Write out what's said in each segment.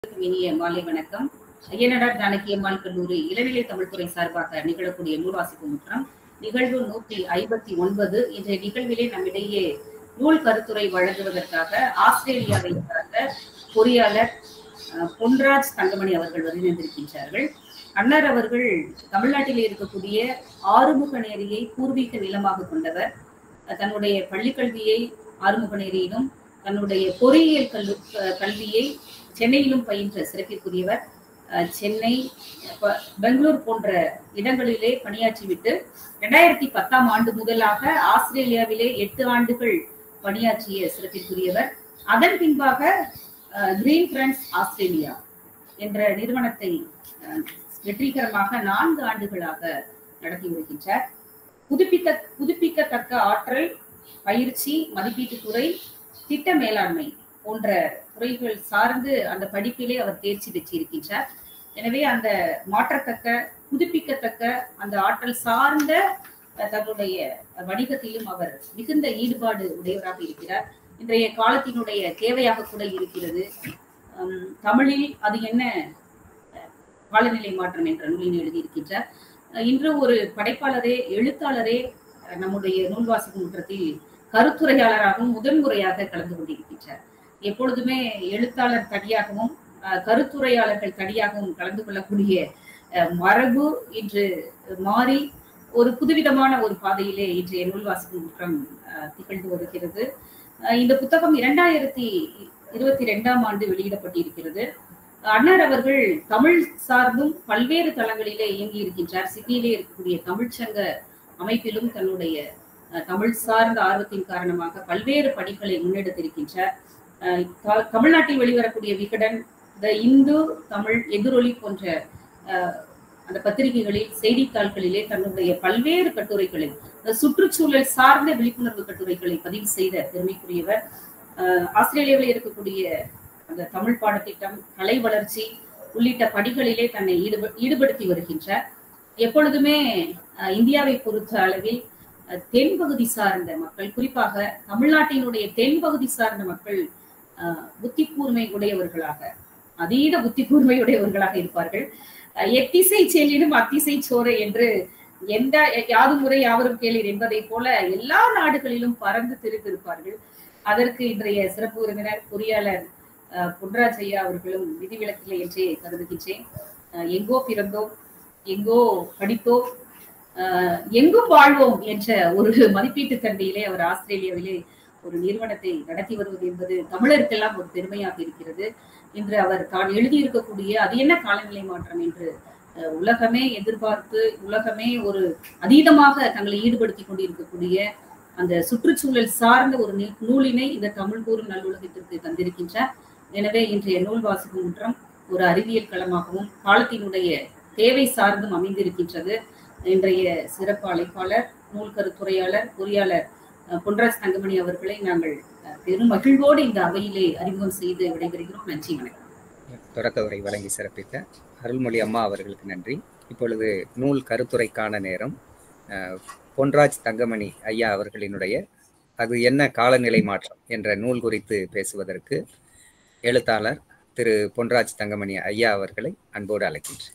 இனிய மாலை வணக்கம் ஐயனடார் ஜானகி அம்மாள் கல்லூரி இளநிலை தமிழ்துறை சார்பாக நிகழக்கூடிய நூல் வாசிப்பு முற்றம் நிகழ்வு நூற்றி ஐம்பத்தி ஒன்பது இன்றைய நிகழ்விலே நம்மிடையே நூல் கருத்துரை வழங்குவதற்காக ஆஸ்திரேலியாவை சார்ந்த பொறியாளர் அஹ், பொன்ராஜ் தங்கமணி அவர்கள் வருகின்றிருக்கின்றார்கள் அன்னார் அவர்கள் தமிழ்நாட்டில் இருக்கக்கூடிய ஆறுமுக நேரியை பூர்வீக நிலமாக கொண்டவர் அஹ், தன்னுடைய பள்ளிக் கல்வியை ஆறுமுக நேரியிலும் தன்னுடைய பொறியியல் கல்வி அஹ், கல்வியை சென்னையிலும் பயின்ற சிறப்பிற்குரியவர் அஹ், சென்னை ப- பெங்களூர் போன்ற இடங்களிலே பணியாற்றிவிட்டு ரெண்டாயிரத்தி பத்தாம் ஆண்டு முதலாக ஆஸ்திரேலியாவிலே எட்டு ஆண்டுகள் பணியாற்றிய சிறப்பிற்குரியவர் அதன் பின்பாக கிரீன் ஃப்ரெண்ட்ஸ் ஆஸ்திரேலியா என்ற நிறுவனத்தை அஹ், வெற்றிகரமாக நான்கு ஆண்டுகளாக நடத்தி வருகின்றார் புதுப்பித்த புதுப்பிக்கத்தக்க ஆற்றல் பயிற்சி மதிப்பீட்டுத் துறை திட்ட மேலாண்மை போன்ற துறைகள் சார்ந்து அந்த படிப்பிலே அவர் தேர்ச்சி பெற்றிருக்கின்றார் எனவே அந்த மாற்றத்தக்க புதுப்பிக்கத்தக்க அந்த ஆற்றல் சார்ந்த அஹ், தன்னுடைய வணிகத்திலும் அவர் மிகுந்த ஈடுபாடு உடையவராக இருக்கிறார் இன்றைய காலத்தினுடைய தேவையாக கூட இருக்கிறது ஹம், தமிழில் அது என்ன அஹ், காலநிலை மாற்றம் என்ற நூலினை எழுதியிருக்கின்றார் அஹ், இன்று ஒரு படைப்பாளரே எழுத்தாளரே அஹ், நம்முடைய நூல் வாசிப்பு முற்றத்தில் கருத்துரையாளராகவும் முதன்முறையாக கலந்து கொண்டிருக்கின்றார் எப்பொழுதுமே எழுத்தாளர் தனியாகவும் அஹ், கருத்துரையாளர்கள் தனியாகவும் கலந்து கொள்ளக்கூடிய அஹ், மரபு இன்று மாறி ஒரு புதுவிதமான ஒரு பாதையிலே இன்றைய நூல் வாசிப்பு முற்றம் அஹ், திகழ்ந்து வருகிறது அஹ், இந்த புத்தகம் இரண்டாயிரத்தி இருபத்தி ரெண்டாம் ஆண்டு வெளியிடப்பட்டிருக்கிறது அன்னார் அவர்கள் தமிழ் சார்ந்தும் பல்வேறு தளங்களிலே இயங்கி இருக்கின்றார் சிட்னியிலே இருக்கக்கூடிய தமிழ்ச்சங்க அமைப்பிலும் தன்னுடைய அஹ், தமிழ் சார்ந்த ஆர்வத்தின் காரணமாக பல்வேறு பணிகளை முன்னெடுத்திருக்கின்றார் அஹ், த- தமிழ்நாட்டில் வெளிவரக்கூடிய விகடன் த இந்து தமிழ் எதிரொலி போன்ற அஹ், அந்த பத்திரிகைகளில் செய்தித்தாள்களிலே தன்னுடைய பல்வேறு கட்டுரைகளை இந்த சுற்றுச்சூழல் சார்ந்த விழிப்புணர்வு கட்டுரைகளை பதிவு செய்த பெருமைக்குரியவர் அஹ், ஆஸ்திரேலியாவில் இருக்கக்கூடிய அந்த தமிழ் பாடத்திட்டம் கலை வளர்ச்சி உள்ளிட்ட படிகளிலே தன்னை ஈடுப ஈடுபடுத்தி வருகின்றார் எப்பொழுதுமே அஹ், இந்தியாவை பொறுத்த அளவில் அஹ், தென்பகுதி சார்ந்த மக்கள் குறிப்பாக தமிழ்நாட்டினுடைய தென்பகுதி சார்ந்த மக்கள் அஹ், புத்தி கூர்மை உடையவர்களாக அதீத புத்தி கூர்மை உடையவர்களாக இருப்பார்கள் அஹ், எத்திசை செல்லினும் அத்திசை சோறு என்று எந்த யாதும் முறை யாவரும் கேளீர் என்பதை போல எல்லா நாடுகளிலும் பறந்து திரிந்திருப்பார்கள் அதற்கு இன்றைய சிறப்பு விருந்தினர் பொறியாளர் அஹ், பொன்ராஜ் ஐயா அவர்களும் விதிவிலக்கில்லை என்றே கருதுகின்றேன் அஹ், எங்கோ பிறந்தோம் எங்கோ படித்தோம் அஹ், எங்கும் வாழ்வோம் என்ற ஒரு மதிப்பீட்டு தன்மையிலே அவர் ஆஸ்திரேலியாவிலே ஒரு நிறுவனத்தை நடத்தி வருவது என்பது தமிழருக்கெல்லாம் ஒரு பெருமையாக இருக்கிறது இன்று அவர் தான் எழுதியிருக்கக்கூடிய அது என்ன காலநிலை மாற்றம் என்று அஹ், உலகமே எதிர்பார்த்து உலகமே ஒரு அதீதமாக தங்களை ஈடுபடுத்திக் கொண்டிருக்கக்கூடிய அந்த சுற்றுச்சூழல் சார்ந்த ஒரு நூ- நூலினை இந்த தமிழ் கூறும் நல்லுலகத்திற்கு தந்திருக்கின்றார் எனவே இன்றைய நூல் வாசிப்பு முற்றம் ஒரு அறிவியல் களமாகவும் காலத்தினுடைய தேவை சார்ந்தும் அமைந்திருக்கின்றது இன்றைய சிறப்பு அழைப்பாளர் நூல் கருத்துரையாளர் பொறியாளர் அஹ், பொன்ராஜ் தங்கமணி அவர்களை நாங்கள் அஹ், பெரும் மகிழ்வோடு இந்த அவையிலே அறிமுகம் செய்து விடைபெறுகிறோம் நன்றி வணக்கம் தொடக்க உரை வழங்கி சிறப்பித்த அருள்மொழி அம்மா அவர்களுக்கு நன்றி இப்பொழுது நூல் கருத்துரைக்கான நேரம் அஹ், பொன்ராஜ் தங்கமணி ஐயா அவர்களினுடைய அது என்ன காலநிலை மாற்றம் என்ற நூல் குறித்து பேசுவதற்கு எழுத்தாளர் திரு பொன்ராஜ் தங்கமணி ஐயா அவர்களை அன்போடு அழைக்கின்றேன்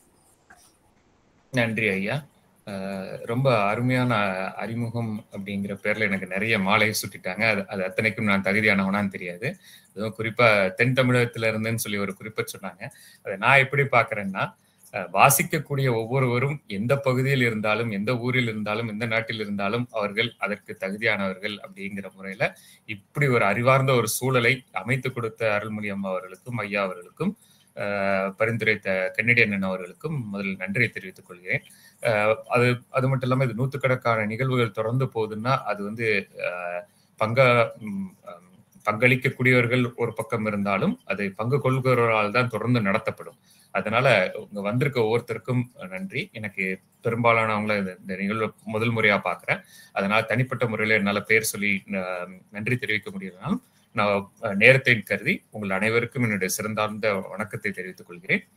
நன்றி ஐயா அஹ் ரொம்ப அருமையான அறிமுகம் அப்படிங்கிற பேர்ல எனக்கு நிறைய மாலையை சுட்டிட்டாங்க அது அது அத்தனைக்கும் நான் தகுதியானவனான்னு தெரியாது அதுவும் குறிப்பா தென் தமிழகத்துல இருந்துன்னு சொல்லி ஒரு குறிப்பை சொன்னாங்க அதை நான் எப்படி பாக்குறேன்னா அஹ் வாசிக்கக்கூடிய ஒவ்வொருவரும் எந்த பகுதியில் இருந்தாலும் எந்த ஊரில் இருந்தாலும் எந்த நாட்டில் இருந்தாலும் அவர்கள் அதற்கு தகுதியானவர்கள் அப்படிங்கிற முறையில இப்படி ஒரு அறிவார்ந்த ஒரு சூழலை அமைத்து கொடுத்த அருள்மொழி அம்மா அவர்களுக்கும் ஐயா அவர்களுக்கும் அஹ் பரிந்துரைத்த கன்னடியன் அண்ணன் அவர்களுக்கும் முதலில் நன்றியை தெரிவித்துக் கொள்கிறேன் அஹ் அது அது மட்டும் இல்லாம இது நூற்றுக்கணக்கான நிகழ்வுகள் தொடர்ந்து போகுதுன்னா அது வந்து அஹ் பங்க ம், அம், பங்களிக்கக்கூடியவர்கள் ஒரு பக்கம் இருந்தாலும் அதை பங்கு கொள்கிறவர்களால் தான் தொடர்ந்து நடத்தப்படும் அதனால உங்க வந்திருக்க ஒவ்வொருத்தருக்கும் நன்றி எனக்கு பெரும்பாலானவங்கள இந்த- இந்த நிகழ்வு முதல் முறையா பாக்குறேன் அதனால தனிப்பட்ட முறையில என்னால பேர் சொல்லி அஹ், நன்றி தெரிவிக்க முடியலனாலும் நான் அஹ், நேரத்தை கருதி உங்கள் அனைவருக்கும் என்னுடைய சிறந்தார்ந்த வணக்கத்தை தெரிவித்துக் கொள்கிறேன்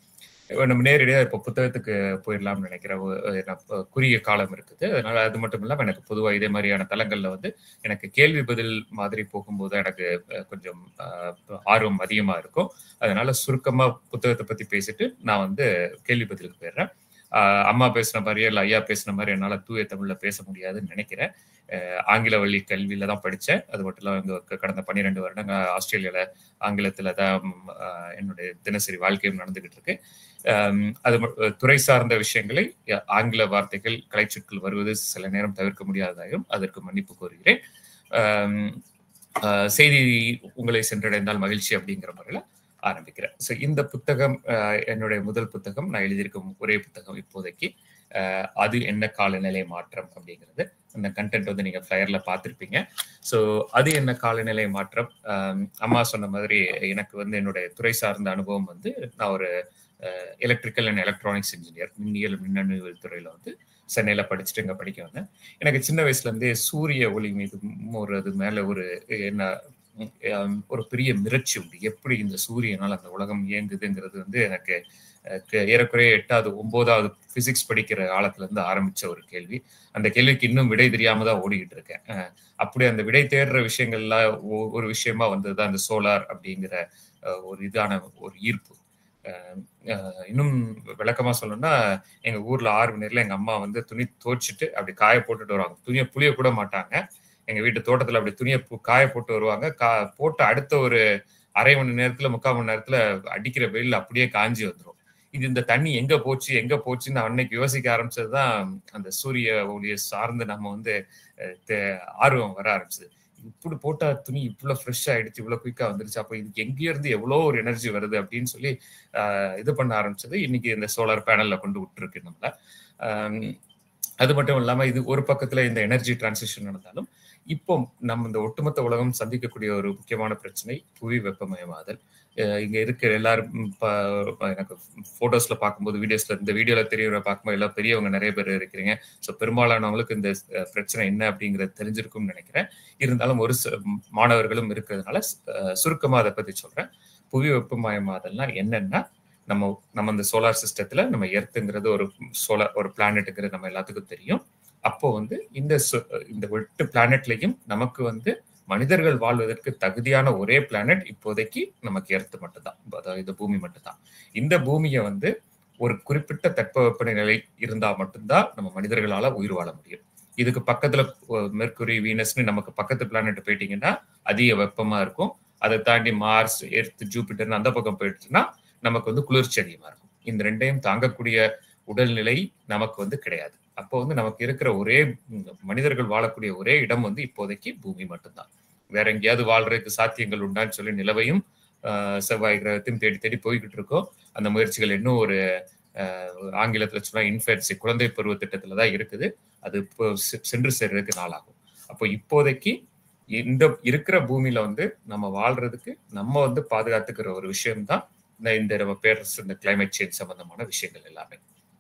நம்ம நேரடியாக இப்போ புத்தகத்துக்கு போயிடலாம்னு நினைக்கிற ஒரு- ஒரு குறுகிய காலம் இருக்குது அதனால அது மட்டும் இல்லாமல் எனக்கு பொதுவாக இதே மாதிரியான தளங்கள்ல வந்து எனக்கு கேள்வி பதில் மாதிரி போகும்போது எனக்கு அஹ், கொஞ்சம் அஹ், ஆர்வம் அதிகமா இருக்கும் அதனால சுருக்கமா புத்தகத்தை பத்தி பேசிட்டு நான் வந்து கேள்வி பதிலுக்கு போயிடுறேன் ஆஹ் அம்மா பேசின மாதிரியே இல்லை ஐயா பேசின மாதிரி என்னால தூய தமிழ்ல பேச முடியாதுன்னு நினைக்கிறேன் அஹ் ஆங்கில வழி கல்வியில தான் படித்தேன் அது மட்டும் இல்லாமல் இந்த கடந்த பன்னிரெண்டு வருடங்கள் ஆஸ்திரேலியால ஆங்கிலத்துல தான் ம், ஆஹ் என்னுடைய தினசரி வாழ்க்கையும் நடந்துகிட்டு இருக்கு ஆம், அது ம- துறை சார்ந்த விஷயங்களை அஹ், ஆங்கில வார்த்தைகள் கலைச்சொற்கள் வருவது சில நேரம் தவிர்க்க முடியாததாயும் அதற்கு மன்னிப்பு கோருகிறேன் ஆம், ஆஹ், செய்தி உங்களை சென்றடைந்தால் மகிழ்ச்சி அப்படிங்கிற முறையில் ஆரம்பிக்கிறேன் ஸோ இந்த புத்தகம் ஆஹ், என்னுடைய முதல் புத்தகம் நான் எழுதியிருக்கும் ஒரே புத்தகம் இப்போதைக்கு ஆஹ், அது என்ன காலநிலை மாற்றம் அப்படிங்கிறது அந்த கண்டென்ட் வந்து நீங்க ஃபிளையர்ல பார்த்துருப்பீங்க ஸோ அது என்ன காலநிலை மாற்றம் ஆம், அம்மா சொன்ன மாதிரி எனக்கு வந்து என்னுடைய துறை சார்ந்த அனுபவம் வந்து நான் ஒரு எலக்ட்ரிக்கல் அண்ட் எலக்ட்ரானிக்ஸ் இன்ஜினியர் மின்னியல் மின்னணுவியல் துறையில வந்து சென்னையில படிச்சுட்டு இங்க படிக்க வந்தேன் எனக்கு சின்ன வயசுல இருந்தே சூரிய ஒளி மீது ஒரு அது மேல ஒரு என்ன உம், ஆம், ஒரு பெரிய மிரட்சி உண்டு எப்படி இந்த சூரியனால் அந்த உலகம் இயங்குதுங்கிறது வந்து எனக்கு அஹ், க- ஏறக்குறைய எட்டாவது ஒன்பதாவது பிசிக்ஸ் படிக்கிற காலத்துல இருந்து ஆரம்பிச்ச ஒரு கேள்வி அந்த கேள்விக்கு இன்னும் விடை தெரியாம தான் ஓடிக்கிட்டு இருக்கேன் அஹ், அப்படி அந்த விடை தேடுற விஷயங்கள்ல ஒ- ஒரு விஷயமா வந்ததுதான் அந்த சோலார் அப்படிங்கிற அஹ், ஒரு இதான ஒரு ஈர்ப்பு அஹ், அஹ், இன்னும் விளக்கமா சொல்லணும்னா எங்க ஊர்ல ஆறு மணி நேரத்துல எங்க அம்மா வந்து துணி துவைச்சிட்டு அப்படி காய போட்டுட்டு வருவாங்க துணியை புளிய கூட மாட்டாங்க எங்க வீட்டு தோட்டத்துல அப்படி துணியை பு- காய போட்டு வருவாங்க கா போட்டு அடுத்த ஒரு அரை மணி நேரத்துல முக்கால் மணி நேரத்துல அடிக்கிற வெயில் அப்படியே காஞ்சி வந்துடும் இது இந்த தண்ணி எங்க போச்சு எங்க போச்சுன்னு அன்னைக்கு யோசிக்க ஆரம்பிச்சதுதான் அந்த சூரிய ஒளியை சார்ந்து நம்ம வந்து அஹ், தே- ஆர்வம் வர ஆரம்பிச்சது இப்படி போட்டா துணி இவ்வளவு ஃப்ரெஷ் ஆயிடுச்சு இவ்வளவு குயிக்கா வந்துருச்சு அப்போ இதுக்கு எங்கேயோ இருந்து எவ்வளோ ஒரு எனர்ஜி வருது அப்படின்னு சொல்லி ஆஹ், இது பண்ண ஆரம்பிச்சது இன்னைக்கு இந்த சோலார் பேனல்ல கொண்டு விட்டுருக்கு நம்மள ஆம், அது மட்டும் இல்லாம இது ஒரு பக்கத்துல இந்த எனர்ஜி டிரான்சிஷன் நடந்தாலும் இப்போ நம்ம இந்த ஒட்டுமொத்த உலகம் சந்திக்கக்கூடிய ஒரு முக்கியமான பிரச்சனை புவி வெப்பமயமாதல் அஹ் இங்க இருக்கிற எல்லாரும் ம், ப- எனக்கு போட்டோஸ்ல பார்க்கும்போது வீடியோஸ்ல இந்த வீடியோல தெரியற பார்க்கும்போது எல்லாம் பெரியவங்க நிறைய பேர் இருக்கிறீங்க ஸோ பெரும்பாலானவங்களுக்கு இந்த அஹ், பிரச்சனை என்ன அப்படிங்கறது தெரிஞ்சிருக்கும்னு நினைக்கிறேன் இருந்தாலும் ஒரு சில மாணவர்களும் இருக்கிறதுனால அஹ், சுருக்கமா அதை பத்தி சொல்றேன் புவி வெப்பமயமாதல்னா என்னன்னா நம்ம நம்ம இந்த சோலார் சிஸ்டத்துல நம்ம எர்த்துங்கிறது ஒரு சோலார் ஒரு பிளானட்டுங்கிறது நம்ம எல்லாத்துக்கும் தெரியும் அப்போ வந்து இந்த சு- இந்த எட்டு பிளானட்லயும் நமக்கு வந்து மனிதர்கள் வாழ்வதற்கு தகுதியான ஒரே பிளானட் இப்போதைக்கு நமக்கு எர்த்து மட்டும்தான் அதாவது இந்த பூமி மட்டும்தான் இந்த பூமியை வந்து ஒரு குறிப்பிட்ட தட்பவெப்ப நிலை இருந்தா மட்டும்தான் நம்ம மனிதர்களால உயிர் வாழ முடியும் இதுக்கு பக்கத்துல அஹ், மெர்க்குரி வீனஸ்னு நமக்கு பக்கத்து பிளானட் போயிட்டீங்கன்னா அதிக வெப்பமா இருக்கும் அதை தாண்டி மார்ஸ் எர்த் ஜூபிட்டர்னு அந்த பக்கம் போயிடுச்சுன்னா நமக்கு வந்து குளிர்ச்சி அதிகமா இருக்கும் இந்த ரெண்டையும் தாங்கக்கூடிய உடல்நிலை நமக்கு வந்து கிடையாது அப்போ வந்து நமக்கு இருக்கிற ஒரே ம், மனிதர்கள் வாழக்கூடிய ஒரே இடம் வந்து இப்போதைக்கு பூமி மட்டும்தான் வேற எங்கேயாவது வாழ்றதுக்கு சாத்தியங்கள் உண்டான்னு சொல்லி நிலவையும் ஆஹ், செவ்வாய் கிரகத்தையும் தேடி தேடி போய்கிட்டு இருக்கோம் அந்த முயற்சிகள் இன்னும் ஒரு ஆஹ், ஆங்கிலத்துல சொன்னா இன்ஃபேன்சி குழந்தை பருவ திட்டத்துல தான் இருக்குது அது இப்போ செ- சென்று சேர்றதுக்கு நாளாகும் அப்போ இப்போதைக்கு இந்த இருக்கிற பூமியில வந்து நம்ம வாழ்றதுக்கு நம்ம வந்து பாதுகாத்துக்கிற ஒரு விஷயம்தான் இந்த இந்த நம்ம பேரஸ் இந்த கிளைமேட் சேஞ்ச் சம்பந்தமான விஷயங்கள் எல்லாமே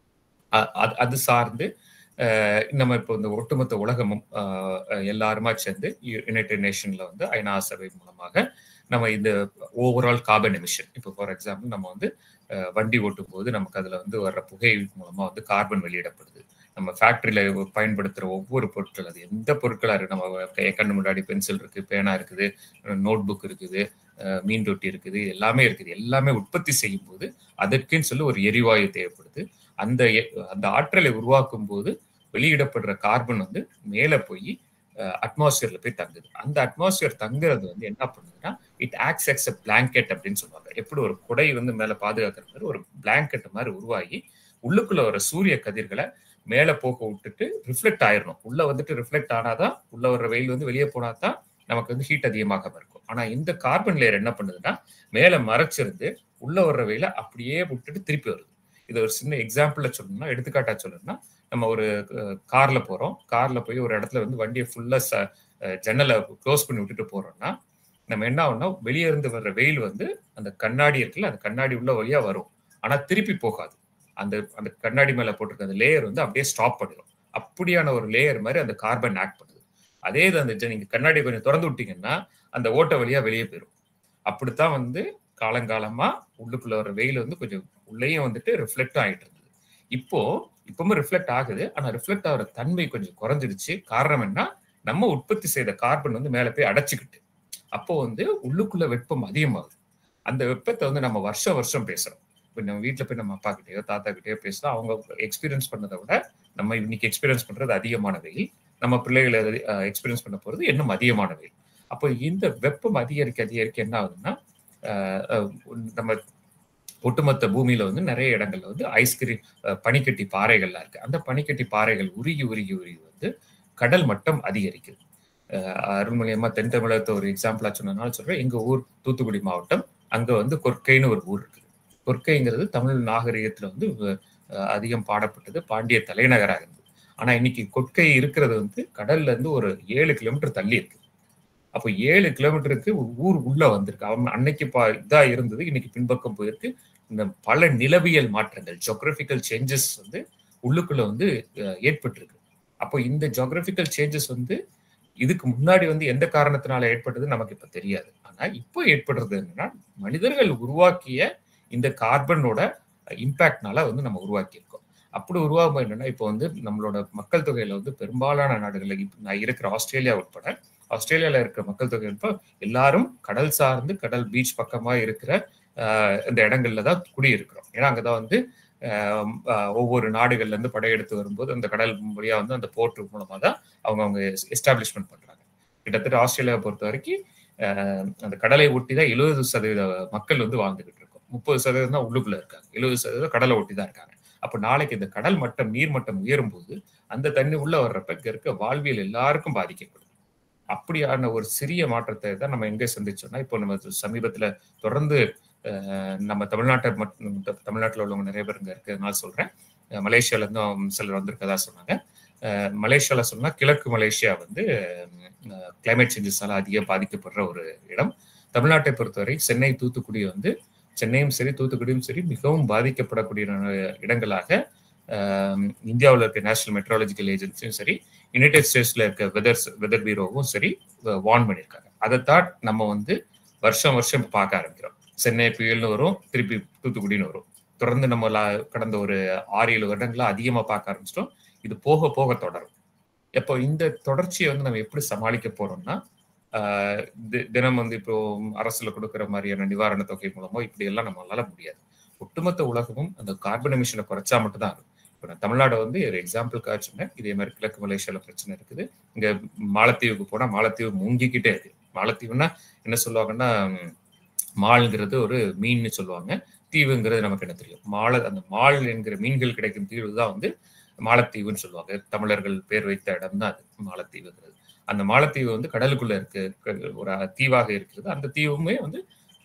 அ- அது அது சார்ந்து அஹ், நம்ம இப்போ இந்த ஒட்டுமொத்த உலகமும் அஹ், எல்லாருமா சேர்ந்து யுனைடெட் நேஷன்ல வந்து ஐநா சபை மூலமாக நம்ம இந்த ஓவரால் கார்பன் எமிஷன் இப்போ ஃபார் எக்ஸாம்பிள் நம்ம வந்து அஹ், வண்டி ஓட்டும் போது நமக்கு அதுல வந்து வர்ற புகை மூலமா வந்து கார்பன் வெளியிடப்படுது நம்ம ஃபேக்டரியில பயன்படுத்துற ஒவ்வொரு பொருட்கள் அது எந்த பொருட்களா இருக்கு நம்ம கை- கண்ணு முன்னாடி பென்சில் இருக்கு பேனா இருக்குது நோட் புக் இருக்குது அஹ், மீன் தொட்டி இருக்குது எல்லாமே இருக்குது எல்லாமே உற்பத்தி செய்யும் போது அதற்குன்னு சொல்லி ஒரு எரிவாயு தேவைப்படுது அந்த எ- அந்த ஆற்றலை உருவாக்கும் போது வெளியிடப்படுற கார்பன் வந்து மேல போய் அட்மாஸ்பியர்ல போய் தங்குது அந்த அட்மாஸ்பியர் தங்குறது வந்து என்ன பண்ணுதுன்னா இட் ஆக்ஸ் எக்ஸ் பிளாங்கெட் அப்படின்னு சொல்லுவாங்க எப்படி ஒரு குடை வந்து மேல பாதுகாக்கிற மாதிரி ஒரு பிளாங்கெட் மாதிரி உருவாகி உள்ளுக்குள்ள வர சூரிய கதிர்களை மேல போக விட்டுட்டு ரிஃப்ளெக்ட் ஆயிடணும் உள்ள வந்துட்டு ரிஃப்ளெக்ட் ஆனாதான் உள்ள வர்ற வெயில் வந்து வெளியே போனாதான் நமக்கு வந்து ஹீட் அதிகமாக இருக்கும் ஆனா இந்த கார்பன் லேயர் என்ன பண்ணுதுன்னா மேல மறைச்சிருந்து உள்ள வர்ற வெயில அப்படியே விட்டுட்டு திருப்பி வருது இது ஒரு சின்ன எக்ஸாம்பிள்ல சொல்லணும்னா எடுத்துக்காட்டா சொல்லணும்னா நம்ம ஒரு கார்ல போறோம் கார்ல போய் ஒரு இடத்துல வந்து வண்டியை ஃபுல்லா ஜன்னலை க்ளோஸ் பண்ணி விட்டுட்டு போறோம்னா நம்ம என்ன ஆகும்னா வெளியே இருந்து வர்ற வெயில் வந்து அந்த கண்ணாடி இருக்குல்ல அந்த கண்ணாடி உள்ள வழியா வரும் ஆனா திருப்பி போகாது அந்த அந்த கண்ணாடி மேல போட்டிருக்க அந்த லேயர் வந்து அப்படியே ஸ்டாப் பண்ணிடும் அப்படியான ஒரு லேயர் மாதிரி அந்த கார்பன் ஆக்ட் பண்ணுது அதே இது அந்த ஜ- நீங்க கண்ணாடி கொஞ்சம் திறந்து விட்டீங்கன்னா அந்த ஓட்டை வழியா வெளியே போயிடும் அப்படித்தான் வந்து காலங்காலமா உள்ளுக்குள்ள வர வெயில் வந்து கொஞ்சம் உள்ளேயும் வந்துட்டு ரிஃப்ளெக்ட் ஆகிட்டு இருந்தது இப்போ இப்பவுமே ரிஃப்ளெக்ட் ஆகுது ஆனா ரிஃப்ளெக்ட் ஆகிற தன்மை கொஞ்சம் குறைஞ்சிடுச்சு காரணம் என்ன நம்ம உற்பத்தி செய்த கார்பன் வந்து மேல போய் அடைச்சிக்கிட்டு அப்போ வந்து உள்ளுக்குள்ள வெப்பம் அதிகமாகுது அந்த வெப்பத்தை வந்து நம்ம வருஷம் வருஷம் பேசுறோம் இப்போ நம்ம வீட்டில் போய் நம்ம அப்பா கிட்டயோ தாத்தா கிட்டயோ பேசலாம் அவங்க எக்ஸ்பீரியன்ஸ் பண்ணதை விட நம்ம இன்னைக்கு எக்ஸ்பீரியன்ஸ் பண்றது அதிகமான வெயில் நம்ம பிள்ளைகளை எக்ஸ்பீரியன்ஸ் பண்ண போறது இன்னும் அதிகமான வெயில் அப்போ இந்த வெப்பம் அதிகரிக்க அதிகரிக்க என்ன ஆகுதுன்னா நம்ம ஒட்டுமொத்த பூமியில வந்து நிறைய இடங்கள்ல வந்து ஐஸ்கிரீம் பனிக்கட்டி பாறைகள்லாம் இருக்கு அந்த பனிக்கட்டி பாறைகள் உருகி உருகி உருகி வந்து கடல் மட்டம் அதிகரிக்குது அருள்மொழியமா தென் தமிழகத்தை ஒரு எக்ஸாம்பிளா சொன்னதுனால சொல்றேன் எங்க ஊர் தூத்துக்குடி மாவட்டம் அங்க வந்து கொற்கைன்னு ஒரு ஊர் இருக்குது கொற்கைங்கிறது தமிழ் நாகரிகத்துல வந்து அதிகம் பாடப்பட்டது பாண்டிய தலைநகராக இருந்தது ஆனா இன்னைக்கு கொற்கை இருக்கிறது வந்து கடல்ல இருந்து ஒரு ஏழு கிலோமீட்டர் தள்ளி இருக்கு அப்போ ஏழு கிலோமீட்டருக்கு ஊர் உள்ள வந்திருக்கு அவன் அன்னைக்கு பா இதா இருந்தது இன்னைக்கு பின்பக்கம் போயிருக்கு இந்த பல நிலவியல் மாற்றங்கள் ஜோக்ரபிக்கல் சேஞ்சஸ் வந்து உள்ளுக்குள்ள வந்து ஏற்பட்டிருக்கு அப்போ இந்த ஜோக்ரபிக்கல் சேஞ்சஸ் வந்து இதுக்கு முன்னாடி வந்து எந்த காரணத்தினால ஏற்பட்டது நமக்கு இப்ப தெரியாது ஆனா இப்போ ஏற்படுறது என்னன்னா மனிதர்கள் உருவாக்கிய இந்த கார்பனோட இம்பாக்ட்னால வந்து நம்ம உருவாக்கியிருக்கோம் அப்படி உருவாகும் என்னன்னா இப்போ வந்து நம்மளோட மக்கள் தொகையில வந்து பெரும்பாலான நாடுகளில் நான் இருக்கிற ஆஸ்திரேலியா உட்பட ஆஸ்திரேலியால இருக்கிற மக்கள் தொகை இப்போ எல்லாரும் கடல் சார்ந்து கடல் பீச் பக்கமா இருக்கிற இந்த இடங்கள்ல தான் குடியிருக்கிறோம் ஏன்னா அங்கதான் வந்து ஒவ்வொரு நாடுகள்ல இருந்து படையெடுத்து வரும்போது அந்த கடல் வழியா வந்து அந்த போர்ட் மூலமா தான் அவங்க அவங்க எஸ்டாப்ளிஷ்மெண்ட் பண்றாங்க கிட்டத்தட்ட ஆஸ்திரேலியாவை பொறுத்த வரைக்கும் அந்த கடலை ஒட்டி தான் எழுபது சதவீத மக்கள் வந்து வாழ்ந்துகிட்டு இருக்கும் முப்பது சதவீதம் தான் உள்ளுக்குள்ள இருக்காங்க எழுபது சதவீதம் கடலை ஒட்டி தான் இருக்காங்க அப்ப நாளைக்கு இந்த கடல் மட்டம் நீர் மட்டம் உயரும் போது அந்த தண்ணி உள்ள வர்றப்ப இங்க இருக்க வாழ்வியல் எல்லாருக்கும் பாதிக்கப்படும் அப்படியான ஒரு சிறிய மாற்றத்தை தான் நம்ம எங்க சந்திச்சோம்னா இப்போ நம்ம சமீபத்துல தொடர்ந்து நம்ம தமிழ்நாட்டை மட்டும் தமிழ்நாட்டில் உள்ளவங்க நிறைய பேர் இங்க இருக்கிறதுனால சொல்றேன் மலேசியால இருந்தும் சிலர் வந்திருக்கதா சொன்னாங்க மலேசியால சொன்னா கிழக்கு மலேசியா வந்து கிளைமேட் சேஞ்சஸால அதிகம் பாதிக்கப்படுற ஒரு இடம் தமிழ்நாட்டை பொறுத்தவரை சென்னை தூத்துக்குடி வந்து சென்னையும் சரி தூத்துக்குடியும் சரி மிகவும் பாதிக்கப்படக்கூடிய இடங்களாக இந்தியாவில் இருக்க நேஷனல் மெட்ரோலஜிக்கல் ஏஜென்சியும் சரி யுனைடெட் ஸ்டேட்ஸ்ல இருக்க வெதர் வெதர் பீரோவும் சரி வார்ன் பண்ணியிருக்காங்க அதைத்தான் நம்ம வந்து வருஷம் வருஷம் பார்க்க ஆரம்பிக்கிறோம் சென்னை புயல்னு வரும் திருப்பி தூத்துக்குடின்னு வரும் தொடர்ந்து நம்ம கடந்த ஒரு ஆறு ஏழு வருடங்களா அதிகமா பார்க்க ஆரம்பிச்சிட்டோம் இது போக போக தொடரும் இப்போ இந்த தொடர்ச்சியை வந்து நம்ம எப்படி சமாளிக்க போறோம்னா தினம் வந்து இப்போ அரசுல கொடுக்குற மாதிரியான நிவாரண தொகை மூலமோ இப்படி எல்லாம் நம்மளால முடியாது ஒட்டுமொத்த உலகமும் அந்த கார்பன் எமிஷனை குறைச்சா மட்டும் தான் இருக்கும் இப்போ நான் தமிழ்நாடு வந்து ஒரு எக்ஸாம்பிளுக்காக சொன்னேன் இதே மாதிரி கிழக்கு மலேசியால பிரச்சனை இருக்குது இங்க மாலத்தீவுக்கு போனா மாலத்தீவு மூங்கிக்கிட்டே இருக்கு மாலத்தீவுன்னா என்ன சொல்லுவாங்கன்னா மால்ங்கிறது ஒரு மீன்னு சொல்லுவாங்க தீவுங்கிறது நமக்கு என்ன தெரியும் மாலை அந்த மால் என்கிற மீன்கள் கிடைக்கும் தீவு தான் வந்து மாலத்தீவுன்னு சொல்லுவாங்க தமிழர்கள் பேர் வைத்த இடம் தான் அது மாலத்தீவுங்கிறது அந்த மாலத்தீவு வந்து கடலுக்குள்ள இருக்கு ஒரு தீவாக இருக்கிறது அந்த தீவுமே வந்து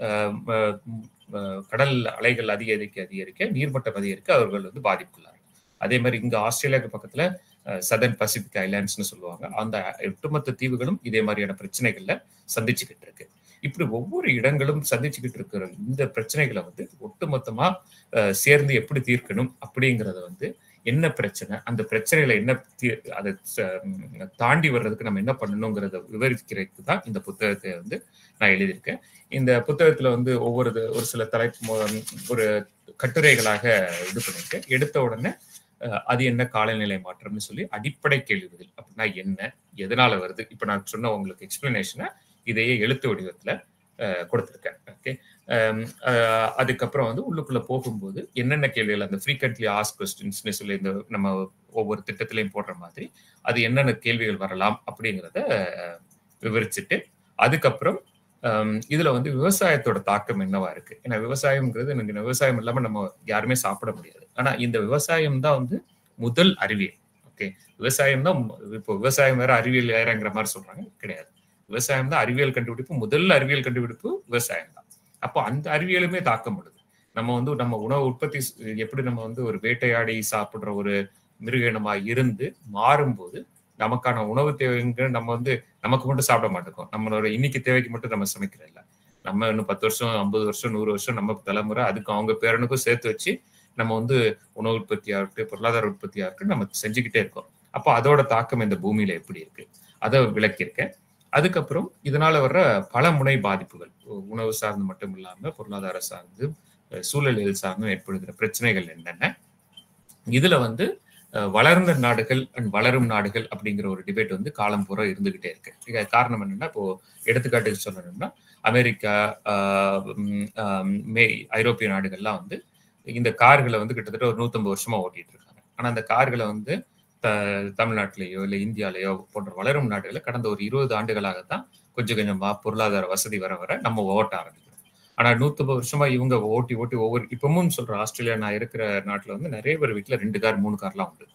கடல் அலைகள் அதிகரிக்க அதிகரிக்க நீர்மட்டம் அதிகரிக்க அவர்கள் வந்து பாதிப்புள்ளார் அதே மாதிரி இங்க ஆஸ்திரேலியாவுக்கு பக்கத்துல சதர்ன் பசிபிக் ஐலாண்ட்ஸ்னு சொல்லுவாங்க அந்த ஒட்டுமொத்த தீவுகளும் இதே மாதிரியான பிரச்சனைகள்ல சந்திச்சுக்கிட்டு இருக்கு இப்படி ஒவ்வொரு இடங்களும் சந்திச்சுக்கிட்டு இருக்கிற இந்த பிரச்சனைகளை வந்து ஒட்டுமொத்தமா சேர்ந்து எப்படி தீர்க்கணும் அப்படிங்கறத வந்து என்ன பிரச்சனை அந்த பிரச்சனைகளை என்ன அதை தாண்டி வர்றதுக்கு நம்ம என்ன பண்ணணுங்கிறத விவரிக்கிறதுக்கு தான் இந்த புத்தகத்தை வந்து நான் எழுதியிருக்கேன் இந்த புத்தகத்துல வந்து ஒவ்வொரு ஒரு சில தலைப்பு ஒரு கட்டுரைகளாக இது பண்ணியிருக்கேன் எடுத்த உடனே அது என்ன காலநிலை மாற்றம்னு சொல்லி அடிப்படை கேள்விகள் அப்படின்னா என்ன எதனால வருது இப்ப நான் சொன்ன உங்களுக்கு எக்ஸ்பிளனேஷனை இதையே எழுத்து வடிவத்துல கொடுத்துருக்கேன் ஓகே அதுக்கப்புறம் வந்து உள்ளுக்குள்ள போகும்போது என்னென்ன கேள்விகள் அந்த ஃப்ரீக்வெண்ட்லி ஆஸ்க் கொஸ்டின்ஸ்னு சொல்லி இந்த நம்ம ஒவ்வொரு திட்டத்திலையும் போடுற மாதிரி அது என்னென்ன கேள்விகள் வரலாம் அப்படிங்கிறத விவரிச்சுட்டு அதுக்கப்புறம் இதுல வந்து விவசாயத்தோட தாக்கம் என்னவா இருக்கு ஏன்னா விவசாயம்ங்கிறது எனக்கு விவசாயம் இல்லாம நம்ம யாருமே சாப்பிட முடியாது ஆனா இந்த விவசாயம் தான் வந்து முதல் அறிவியல் ஓகே விவசாயம் தான் இப்போ விவசாயம் வேற அறிவியல் வேறங்கிற மாதிரி சொல்றாங்க கிடையாது விவசாயம் தான் அறிவியல் கண்டுபிடிப்பு முதல் அறிவியல் கண்டுபிடிப்பு விவசாயம் தான் அப்போ அந்த அறிவியலுமே தாக்கப்படுது நம்ம வந்து நம்ம உணவு உற்பத்தி எப்படி நம்ம வந்து ஒரு வேட்டையாடி சாப்பிடுற ஒரு மிருக இனமா இருந்து மாறும்போது நமக்கான உணவு தேவைங்க நம்ம வந்து நமக்கு மட்டும் சாப்பிட மாட்டோம் நம்மளோட இன்னைக்கு தேவைக்கு மட்டும் நம்ம சமைக்கிறோம் இல்ல நம்ம இன்னும் பத்து வருஷம் ஐம்பது வருஷம் நூறு வருஷம் நம்ம தலைமுறை அதுக்கு அவங்க பேரனுக்கும் சேர்த்து வச்சு நம்ம வந்து உணவு உற்பத்தியா இருக்கட்டும் பொருளாதார உற்பத்தியா இருக்கட்டும் நம்ம செஞ்சுக்கிட்டே இருக்கோம் அப்போ அதோட தாக்கம் இந்த பூமியில எப்படி இருக்கு அதை விளக்கியிருக்கேன் அதுக்கப்புறம் இதனால வர்ற பல முனை பாதிப்புகள் உணவு சார்ந்து மட்டும் இல்லாம பொருளாதார சார்ந்து சூழலியல் சார்ந்தும் ஏற்படுகிற பிரச்சனைகள் என்னென்ன இதுல வந்து வளர்ந்த நாடுகள் அண்ட் வளரும் நாடுகள் அப்படிங்கிற ஒரு டிபேட் வந்து காலம் பூரா இருந்துகிட்டே இருக்கு இது காரணம் என்னன்னா இப்போ எடுத்துக்காட்டுக்கு சொல்லணும்னா அமெரிக்கா மே ஐரோப்பிய நாடுகள்லாம் வந்து இந்த கார்களை வந்து கிட்டத்தட்ட ஒரு நூத்தம்பது வருஷமா ஓட்டிட்டு இருக்காங்க ஆனா அந்த கார்களை வந்து த தமிழ்நாட்டிலேயோ இல்லை இந்தியாலேயோ போன்ற வளரும் நாடுகளை கடந்த ஒரு இருபது ஆண்டுகளாகத்தான் கொஞ்சம் கொஞ்சமா பொருளாதார வசதி வர வர நம்ம ஓட்ட ஆரம்பிக்கிறோம் ஆனா நூத்தம்பது வருஷமா இவங்க ஓட்டி ஓட்டி ஒவ்வொரு இப்பவும் சொல்ற ஆஸ்திரேலியா நான் இருக்கிற நாட்டுல வந்து நிறைய பேர் வீட்டுல ரெண்டு கார் மூணு கார்லாம் உண்டு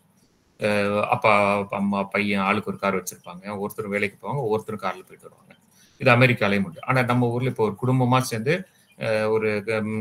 அப்பா அம்மா பையன் ஆளுக்கு ஒரு கார் வச்சிருப்பாங்க ஒருத்தர் வேலைக்கு போவாங்க ஒருத்தர் கார்ல போயிட்டு வருவாங்க இது அமெரிக்காலேயும் உண்டு ஆனா நம்ம ஊர்ல இப்போ ஒரு குடும்பமா சேர்ந்து ஒரு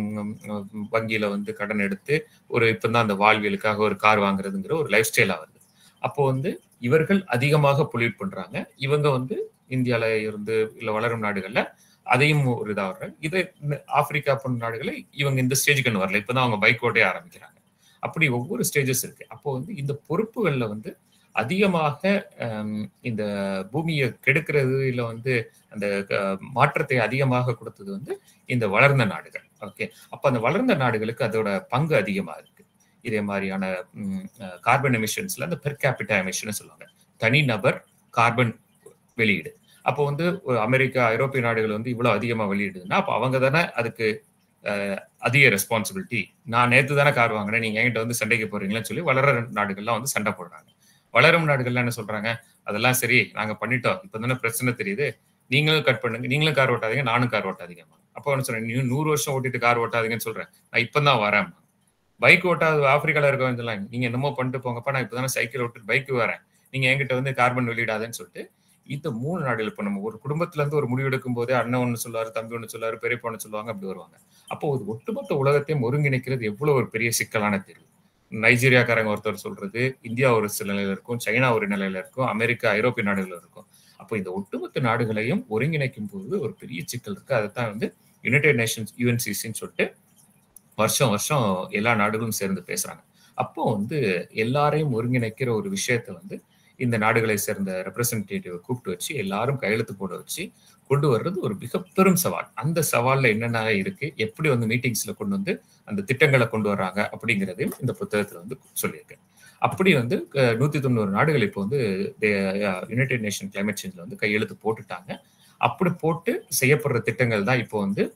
வங்கியில வந்து கடன் எடுத்து ஒரு இப்பதான் அந்த வாழ்வியலுக்காக ஒரு கார் வாங்குறதுங்கிற ஒரு லைஃப் ஸ்டைலா வருது அப்போ வந்து இவர்கள் அதிகமாக பொல்யூட் பண்றாங்க இவங்க வந்து இந்தியால இருந்து இல்ல வளரும் நாடுகள்ல அதையும் ஒரு இதா வர்றாங்க இது ஆப்பிரிக்கா போன்ற நாடுகளை இவங்க இந்த ஸ்டேஜுக்கு வரல இப்பதான் அவங்க பைக் ஓட்டே ஆரம்பிக்கிறாங்க அப்படி ஒவ்வொரு ஸ்டேஜஸ் இருக்கு அப்போ வந்து இந்த பொறுப்புகள்ல வந்து அதிகமாக இந்த பூமியை கெடுக்கிறது இல்லை வந்து அந்த மாற்றத்தை அதிகமாக கொடுத்தது வந்து இந்த வளர்ந்த நாடுகள் ஓகே அப்ப அந்த வளர்ந்த நாடுகளுக்கு அதோட பங்கு அதிகமா இருக்கு இதே மாதிரியான கார்பன் எமிஷன்ஸ்ல அந்த பெர் கேபிட்டா எமிஷன் சொல்லுவாங்க தனிநபர் கார்பன் வெளியீடு அப்போ வந்து அமெரிக்கா ஐரோப்பிய நாடுகள் வந்து இவ்வளவு அதிகமா வெளியிடுதுன்னா அப்போ அவங்க தானே அதுக்கு அதிக ரெஸ்பான்சிபிலிட்டி நான் நேத்து தானே கார் வாங்கினேன் நீங்க என்கிட்ட வந்து சண்டைக்கு போறீங்களான்னு சொல்லி வளர நாடுகள்லாம் வந்து சண்டை போடுறாங்க வளரும் நாடுகள்லாம் என்ன சொல்றாங்க அதெல்லாம் சரி நாங்க பண்ணிட்டோம் இப்ப தானே பிரச்சனை தெரியுது நீங்களும் கட் பண்ணுங்க நீங்களும் கார் ஓட்டாதீங்க நானும் கார் ஓட்டாதீங்க அப்போ என்ன சொல்றேன் நீ நூறு வருஷம் ஓட்டிட்டு கார் ஓட்டாதீங்கன்னு சொல்றேன் நான் இப்பதான் வரேன் பைக் ஓட்டாது ஆப்பிரிக்கால இருக்க சொல்லலாம் நீங்க என்னமோ பண்ணிட்டு போங்கப்பா நான் இப்பதானே சைக்கிள் ஓட்டு பைக் வரேன் நீங்க என்கிட்ட வந்து கார்பன் வெளியிடாதுன்னு சொல்லிட்டு இந்த மூணு நாடுகள் இப்போ நம்ம ஒரு குடும்பத்துல இருந்து ஒரு முடிவு எடுக்கும் போதே அண்ணன் ஒன்று சொல்லுவாரு தம்பி ஒன்று சொல்லுவாரு பெரியப்பா ஒன்று சொல்லுவாங்க அப்படி வருவாங்க அப்போ ஒரு ஒட்டுமொத்த உலகத்தையும் ஒருங்கிணைக்கிறது எவ்வளவு ஒரு பெரிய சிக்கலான தேர்வு நைஜீரியாக்காரங்க ஒருத்தர் சொல்றது இந்தியா ஒரு சில நிலையில இருக்கும் சைனா ஒரு நிலையில இருக்கும் அமெரிக்கா ஐரோப்பிய நாடுகள் இருக்கும் அப்போ இந்த ஒட்டுமொத்த நாடுகளையும் ஒருங்கிணைக்கும் போது ஒரு பெரிய சிக்கல் இருக்கு அதைத்தான் வந்து யுனைடெட் நேஷன்ஸ் யூஎன்சிசின்னு சொல்லிட்டு வருஷம் வருஷம் எல்லா நாடுகளும் சேர்ந்து பேசுறாங்க அப்போ வந்து எல்லாரையும் ஒருங்கிணைக்கிற ஒரு விஷயத்த வந்து இந்த நாடுகளை சேர்ந்த ரெப்ரசன்டேட்டிவ் கூப்பிட்டு வச்சு எல்லாரும் கையெழுத்து போட வச்சு கொண்டு வர்றது ஒரு மிக பெரும் சவால் அந்த சவால்ல என்னென்ன இருக்கு எப்படி வந்து மீட்டிங்ஸ்ல கொண்டு வந்து அந்த திட்டங்களை கொண்டு வர்றாங்க அப்படிங்கிறதையும் இந்த புத்தகத்துல வந்து சொல்லியிருக்கேன் அப்படி வந்து நூத்தி தொண்ணூறு நாடுகள் இப்போ வந்து யுனைடெட் நேஷன் கிளைமேட் சேஞ்ச்ல வந்து கையெழுத்து போட்டுட்டாங்க அப்படி போட்டு செய்யப்படுற திட்டங்கள் தான் இப்போ வந்து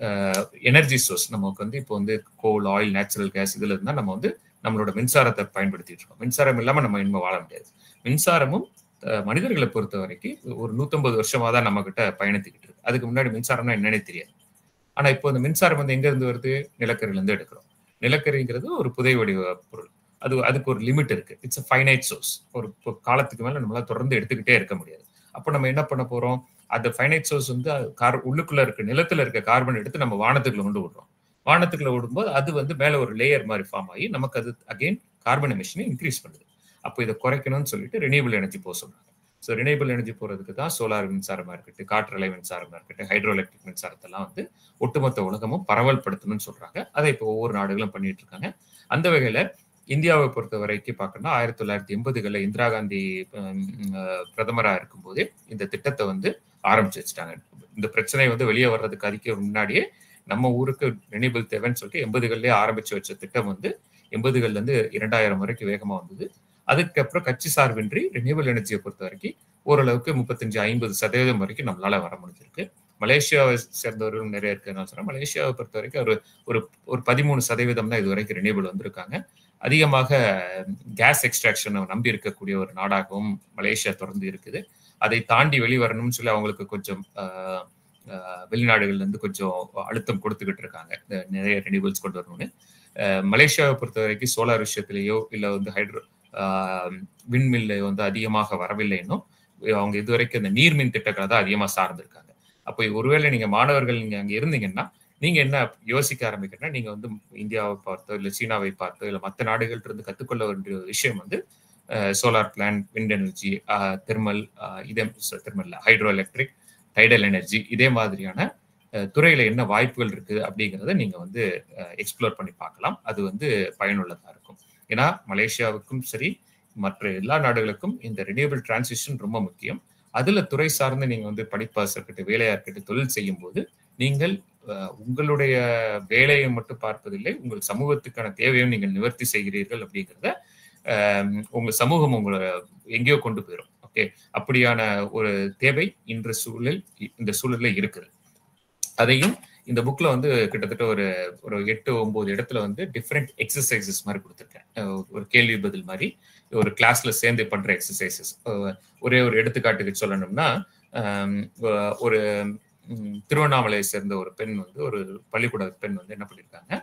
எனர்ஜி சோர்ஸ் நமக்கு வந்து இப்போ வந்து கோல் ஆயில் நேச்சுரல் கேஸ் இதுல இருந்தா நம்ம வந்து நம்மளோட மின்சாரத்தை பயன்படுத்திட்டு இருக்கோம் மின்சாரம் இல்லாம நம்ம இனிமே வாழ முடியாது மின்சாரமும் மனிதர்களை பொறுத்த வரைக்கும் ஒரு நூத்தம்பது வருஷமா தான் நம்ம கிட்ட பயணித்துக்கிட்டு இருக்கு அதுக்கு முன்னாடி மின்சாரம்னா என்னன்னே தெரியாது ஆனா இப்போ இந்த மின்சாரம் வந்து எங்க இருந்து வருது நிலக்கரியில இருந்து எடுக்கிறோம் நிலக்கரிங்கிறது ஒரு புதை வடிவ பொருள் அது அதுக்கு ஒரு லிமிட் இருக்கு இட்ஸ் அ ஃபைனைட் சோர்ஸ் ஒரு காலத்துக்கு மேல நம்மளால தொடர்ந்து எடுத்துக்கிட்டே இருக்க முடியாது அப்போ நம்ம என்ன பண்ண போறோம் அந்த ஃபைனைட் சோர்ஸ் வந்து கார் உள்ளுக்குள்ள இருக்க நிலத்துல இருக்க கார்பன் எடுத்து நம்ம வானத்துக்குள்ள கொண்டு விடுறோம் வானத்துக்குள்ள விடும்போது அது வந்து மேல ஒரு லேயர் மாதிரி ஃபார்ம் ஆகி நமக்கு அது அகெயின் கார்பன் எமிஷனை இன்க்ரீஸ் பண்ணுது அப்போ இதை குறைக்கணும்னு சொல்லிட்டு ரினியூபிள் எனர்ஜி போக சொல்றாங்க ஸோ ரினியூபிள் எனர்ஜி போறதுக்கு தான் சோலார் மின்சாரமா இருக்கட்டும் காற்றலை மின்சாரமா இருக்கட்டும் ஹைட்ரோ எலக்ட்ரிக் மின்சாரத்தெல்லாம் வந்து ஒட்டுமொத்த உலகமும் பரவல்படுத்தணும்னு சொல்றாங்க அதை இப்போ ஒவ்வொரு நாடுகளும் பண்ணிட்டு இருக்காங்க அந்த வகையில இந்தியாவை பொறுத்த வரைக்கும் பார்க்கணும்னா ஆயிரத்தி தொள்ளாயிரத்தி எண்பதுகளில் இந்திரா காந்தி பிரதமராக இருக்கும்போது இந்த திட்டத்தை வந்து ஆரம்பிச்சு வச்சுட்டாங்க இந்த பிரச்சனை வந்து வெளியே வர்றதுக்கு அதுக்கு முன்னாடியே நம்ம ஊருக்கு ரினியூபிள் தேவைன்னு சொல்லிட்டு எண்பதுகள்லேயே ஆரம்பிச்சு வச்ச திட்டம் வந்து எண்பதுகள்ல இருந்து இரண்டாயிரம் வரைக்கும் வேகமா வந்தது அதுக்கப்புறம் கட்சி சார்பின்றி ரினியூபிள் எனர்ஜியை பொறுத்த வரைக்கும் ஓரளவுக்கு முப்பத்தஞ்சு ஐம்பது சதவீதம் வரைக்கும் நம்மளால வர முடிஞ்சிருக்கு மலேசியாவை சேர்ந்தவர்களும் நிறைய இருக்குன்னு சொன்னா மலேசியாவை பொறுத்த வரைக்கும் ஒரு ஒரு ஒரு பதிமூணு சதவீதம் தான் இது வரைக்கும் ரினியூபிள் வந்திருக்காங்க அதிகமாக கேஸ் எக்ஸ்ட்ராக்ஷனை நம்பி இருக்கக்கூடிய ஒரு நாடாகவும் மலேசியா தொடர்ந்து இருக்குது அதை தாண்டி வெளிவரணும்னு சொல்லி அவங்களுக்கு கொஞ்சம் வெளிநாடுகள்ல இருந்து கொஞ்சம் அழுத்தம் கொடுத்துக்கிட்டு இருக்காங்க நிறைய ரெனியூபிள்ஸ் கொண்டு வரணும்னு மலேசியாவை பொறுத்த வரைக்கும் சோலார் விஷயத்திலேயோ இல்லை வந்து ஹைட்ரோ விண்மில்லை வந்து அதிகமாக வரவில்லை இன்னும் அவங்க இதுவரைக்கும் இந்த நீர்மின் திட்டங்களை தான் அதிகமாக சார்ந்திருக்காங்க அப்போ ஒருவேளை நீங்க மாணவர்கள் நீங்க அங்க இருந்தீங்கன்னா நீங்க என்ன யோசிக்க ஆரம்பிக்கிறீங்கன்னா நீங்க வந்து இந்தியாவை பார்த்தோ இல்லை சீனாவை பார்த்தோ இல்லை மற்ற நாடுகள்ட்ட இருந்து கத்துக்கொள்ள வேண்டிய விஷயம் வந்து solar plant wind energy thermal இதே thermal hydro electric tidal energy இதே மாதிரியான துறையில என்ன வாய்ப்புகள் இருக்குது அப்படிங்கிறத நீங்க வந்து எக்ஸ்ப்ளோர் பண்ணி பார்க்கலாம் அது வந்து பயனுள்ளதா இருக்கும் ஏன்னா மலேசியாவுக்கும் சரி மற்ற எல்லா நாடுகளுக்கும் இந்த ரினியூபிள் டிரான்சிஷன் ரொம்ப முக்கியம் அதுல துறை சார்ந்து நீங்க வந்து படிப்பா இருக்கட்டும் வேலையா இருக்கட்டும் தொழில் செய்யும் போது நீங்கள் உங்களுடைய வேலையை மட்டும் பார்ப்பதில்லை உங்கள் சமூகத்துக்கான தேவையும் நீங்கள் நிவர்த்தி செய்கிறீர்கள் அப்படிங்கிறத உங்க சமூகம் உங்களை எங்கேயோ கொண்டு போயிடும் ஓகே அப்படியான ஒரு தேவை இன்ற சூழல் இந்த சூழல்ல இருக்குது அதையும் இந்த புக்ல வந்து கிட்டத்தட்ட ஒரு ஒரு எட்டு ஒன்பது இடத்துல வந்து டிஃப்ரெண்ட் எக்ஸசைசஸ் மாதிரி கொடுத்துருக்கேன் ஒரு கேள்வி பதில் மாதிரி ஒரு கிளாஸ்ல சேர்ந்து பண்ற எக்ஸசைசஸ் ஒரே ஒரு எடுத்துக்காட்டுக்கு சொல்லணும்னா ஒரு திருவண்ணாமலையை சேர்ந்த ஒரு பெண் வந்து ஒரு பள்ளிக்கூட பெண் வந்து என்ன பண்ணியிருக்காங்க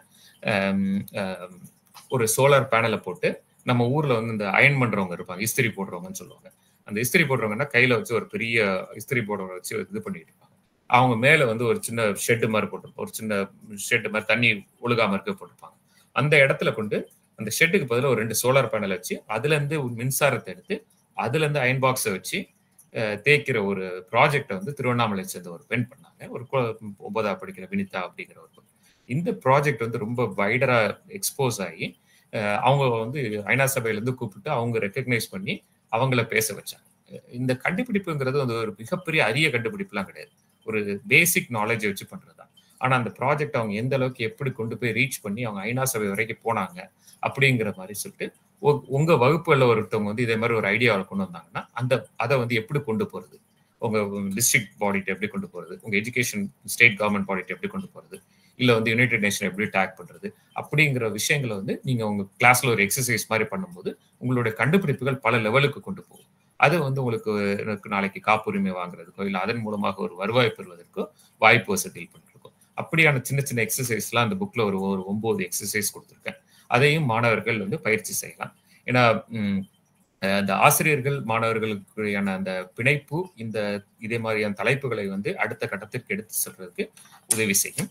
ஒரு சோலார் பேனலை போட்டு நம்ம ஊர்ல வந்து இந்த அயன் பண்றவங்க இருப்பாங்க இஸ்திரி போடுறவங்கன்னு சொல்லுவாங்க அந்த இஸ்திரி போடுறவங்கன்னா கையில வச்சு ஒரு பெரிய இஸ்திரி போடுறவங்க வச்சு இது பண்ணிட்டு இருப்பாங்க அவங்க மேல வந்து ஒரு சின்ன ஷெட்டு மாதிரி போட்டிருப்பாங்க ஒரு சின்ன ஷெட்டு மாதிரி தண்ணி ஒழுகாம இருக்க போட்டிருப்பாங்க அந்த இடத்துல கொண்டு அந்த ஷெட்டுக்கு பதிலாக ஒரு ரெண்டு சோலார் பேனல் வச்சு அதுல இருந்து மின்சாரத்தை எடுத்து அதுல இருந்து அயன் பாக்ஸை வச்சு தேய்க்கிற ஒரு ப்ராஜெக்டை வந்து திருவண்ணாமலை சேர்ந்த ஒரு பெண் பண்ணாங்க ஒரு ஒன்பதா படிக்கிற வினிதா அப்படிங்கிற ஒரு இந்த ப்ராஜெக்ட் வந்து ரொம்ப வைடரா எக்ஸ்போஸ் ஆகி அவங்க வந்து ஐநா சபையிலேருந்து கூப்பிட்டு அவங்க ரெக்கக்னைஸ் பண்ணி அவங்கள பேச வச்சாங்க இந்த கண்டுபிடிப்புங்கிறது வந்து ஒரு மிகப்பெரிய அரிய கண்டுபிடிப்புலாம் கிடையாது ஒரு பேசிக் நாலேஜை வச்சு பண்றது தான் ஆனா அந்த ப்ராஜெக்ட் அவங்க எந்த அளவுக்கு எப்படி கொண்டு போய் ரீச் பண்ணி அவங்க ஐநா சபை வரைக்கும் போனாங்க அப்படிங்கிற மாதிரி சொல்லிட்டு உங்க வகுப்புல ஒருத்தவங்க வந்து இதே மாதிரி ஒரு ஐடியாவில் கொண்டு வந்தாங்கன்னா அந்த அதை வந்து எப்படி கொண்டு போறது உங்க டிஸ்ட்ரிக்ட் பாடிட்டு எப்படி கொண்டு போறது உங்க எஜுகேஷன் ஸ்டேட் கவர்மெண்ட் பாடிட்டு எப்படி கொண்டு போறது இல்ல வந்து யுனைடெட் நேஷன் எப்படி டேக் பண்றது அப்படிங்கிற விஷயங்களை வந்து நீங்க உங்க கிளாஸ்ல ஒரு எக்ஸசைஸ் மாதிரி பண்ணும்போது உங்களுடைய கண்டுபிடிப்புகள் பல லெவலுக்கு கொண்டு போகும் அது வந்து உங்களுக்கு நாளைக்கு காப்புரிமை வாங்குறதுக்கோ இல்லை அதன் மூலமாக ஒரு வருவாய் பெறுவதற்கோ வாய்ப்பு வசதியில் பண்ணிருக்கோம் அப்படியான சின்ன சின்ன எக்ஸசைஸ்லாம் அந்த புக்ல ஒரு ஒரு ஒன்பது எக்ஸசைஸ் கொடுத்துருக்கேன் அதையும் மாணவர்கள் வந்து பயிற்சி செய்யலாம் ஏன்னா அந்த ஆசிரியர்கள் மாணவர்களுக்கான அந்த பிணைப்பு இந்த இதே மாதிரியான தலைப்புகளை வந்து அடுத்த கட்டத்திற்கு எடுத்து செல்றதுக்கு உதவி செய்யும்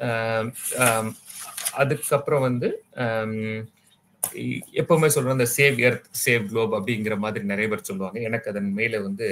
அதுக்கப்புறம் வந்து எப்பவுமே சொல்றோம் இந்த சேவ் எர்த் சேவ் குளோப் அப்படிங்கிற மாதிரி நிறைய பேர் சொல்லுவாங்க எனக்கு அதன் மேல வந்து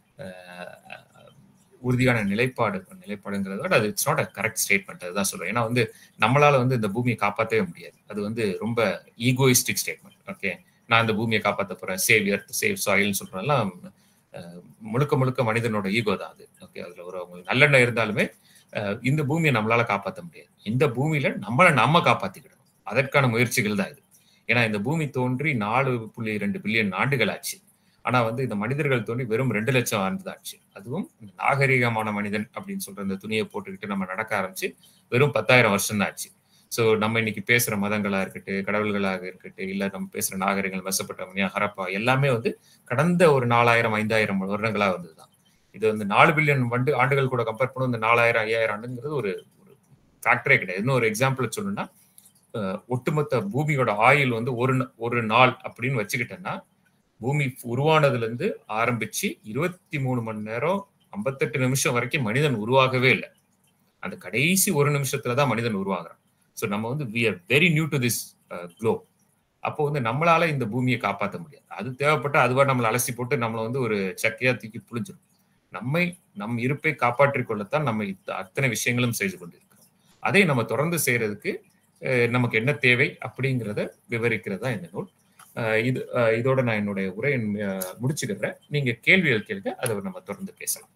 உறுதியான நிலைப்பாடு நிலைப்பாடுங்கிறத விட அது it's not a correct statement அதுதான் சொல்லுவேன் ஏன்னா வந்து நம்மளால வந்து இந்த பூமியை காப்பாற்றவே முடியாது அது வந்து ரொம்ப ஈகோயிஸ்டிக் ஸ்டேட்மெண்ட் ஓகே நான் இந்த பூமியை காப்பாற்ற போறேன் சேவ் எர்த் சேவ் சாயில்னு சொல்றதெல்லாம் முழுக்க முழுக்க மனிதனோட ஈகோ தான் அது ஓகே அதுல ஒரு அவங்க நல்லெண்ணம் இருந்தாலுமே இந்த பூமியை நம்மளால காப்பாற்ற முடியாது இந்த பூமியில நம்மளை நம்ம காப்பாத்திக்கிடணும் அதற்கான முயற்சிகள் தான் இது ஏன்னா இந்த பூமி தோன்றி நாலு புள்ளி ரெண்டு பில்லியன் ஆண்டுகள் ஆச்சு ஆனா வந்து இந்த மனிதர்கள் தோன்றி வெறும் ரெண்டு லட்சம் ஆண்டு ஆச்சு அதுவும் இந்த நாகரிகமான மனிதன் அப்படின்னு சொல்ற இந்த துணியை போட்டுக்கிட்டு நம்ம நடக்க ஆரம்பிச்சு வெறும் பத்தாயிரம் வருஷம் தான் ஆச்சு ஸோ நம்ம இன்னைக்கு பேசுற மதங்களா இருக்கட்டும் கடவுள்களாக இருக்கட்டும் இல்ல நம்ம பேசுற நாகரிகங்கள் மெசப்பட்டவனியா ஹரப்பா எல்லாமே வந்து கடந்த ஒரு நாலாயிரம் ஐந்தாயிரம் வருடங்களா வந்ததுதான் இது வந்து நாலு பில்லியன் வண்டு ஆண்டுகள் கூட கம்பேர் பண்ணும் இந்த நாலாயிரம் ஐயாயிரம் ஆண்டுங்கிறது ஒரு ஒரு ஃபேக்டரே கிடையாது இன்னும் ஒரு எக்ஸாம்பிள் சொல்லணும்னா ஒட்டுமொத்த பூமியோட ஆயில் வந்து ஒரு ஒரு நாள் அப்படின்னு வச்சுக்கிட்டேன்னா பூமி உருவானதுல இருந்து ஆரம்பிச்சு இருபத்தி மூணு மணி நேரம் ஐம்பத்தெட்டு நிமிஷம் வரைக்கும் மனிதன் உருவாகவே இல்லை அந்த கடைசி ஒரு நிமிஷத்துல தான் மனிதன் உருவாகிறான் ஸோ நம்ம வந்து we are very new to this globe அப்போ வந்து நம்மளால இந்த பூமியை காப்பாற்ற முடியாது அது தேவைப்பட்ட அதுவா நம்மளை அலசி போட்டு நம்மளை வந்து ஒரு சக்கையா தூக்கி புளிஞ்சிடும் நம்மை நம் இருப்பை காப்பாற்றிக் கொள்ளத்தான் நம்ம அத்தனை விஷயங்களும் செய்து கொண்டிருக்கிறோம் அதை நம்ம தொடர்ந்து செய்யறதுக்கு நமக்கு என்ன தேவை அப்படிங்கிறத விவரிக்கிறது தான் இந்த நூல் இது இதோட நான் என்னுடைய உரையை முடிச்சுக்கிறேன் நீங்க கேள்விகள் கேளுங்க அதை நம்ம தொடர்ந்து பேசலாம்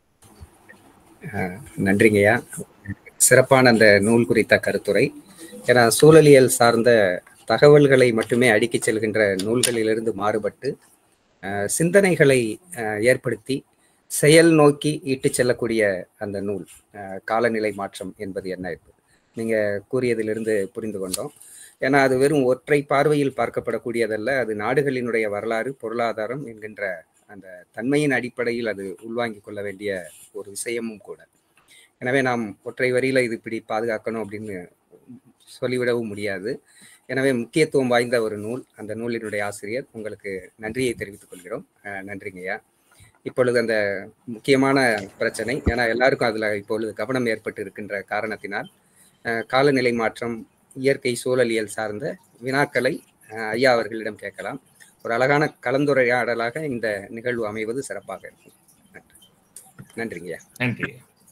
நன்றிங்கய்யா சிறப்பான அந்த நூல் குறித்த கருத்துரை ஏன்னா சூழலியல் சார்ந்த தகவல்களை மட்டுமே அடுக்கிச் செல்கின்ற நூல்களிலிருந்து மாறுபட்டு சிந்தனைகளை ஏற்படுத்தி செயல் நோக்கி இட்டு செல்லக்கூடிய அந்த நூல் காலநிலை மாற்றம் என்பது என்ன என்பது நீங்க கூறியதிலிருந்து புரிந்து கொண்டோம் ஏன்னா அது வெறும் ஒற்றை பார்வையில் பார்க்கப்படக்கூடியதல்ல அது நாடுகளினுடைய வரலாறு பொருளாதாரம் என்கின்ற அந்த தன்மையின் அடிப்படையில் அது உள்வாங்கிக் கொள்ள வேண்டிய ஒரு விஷயமும் கூட எனவே நாம் ஒற்றை வரியில இது இப்படி பாதுகாக்கணும் அப்படின்னு சொல்லிவிடவும் முடியாது எனவே முக்கியத்துவம் வாய்ந்த ஒரு நூல் அந்த நூலினுடைய ஆசிரியர் உங்களுக்கு நன்றியை தெரிவித்துக் கொள்கிறோம் நன்றிங்கய்யா இப்பொழுது அந்த முக்கியமான பிரச்சனை ஏன்னா எல்லாருக்கும் அதுல இப்பொழுது கவனம் ஏற்பட்டு இருக்கின்ற காரணத்தினால் காலநிலை மாற்றம் இயற்கை சூழலியல் சார்ந்த வினாக்களை ஐயா அவர்களிடம் கேட்கலாம் ஒரு அழகான கலந்துரையாடலாக இந்த நிகழ்வு அமைவது சிறப்பாக இருக்கும் நன்றிங்கய்யா நன்றி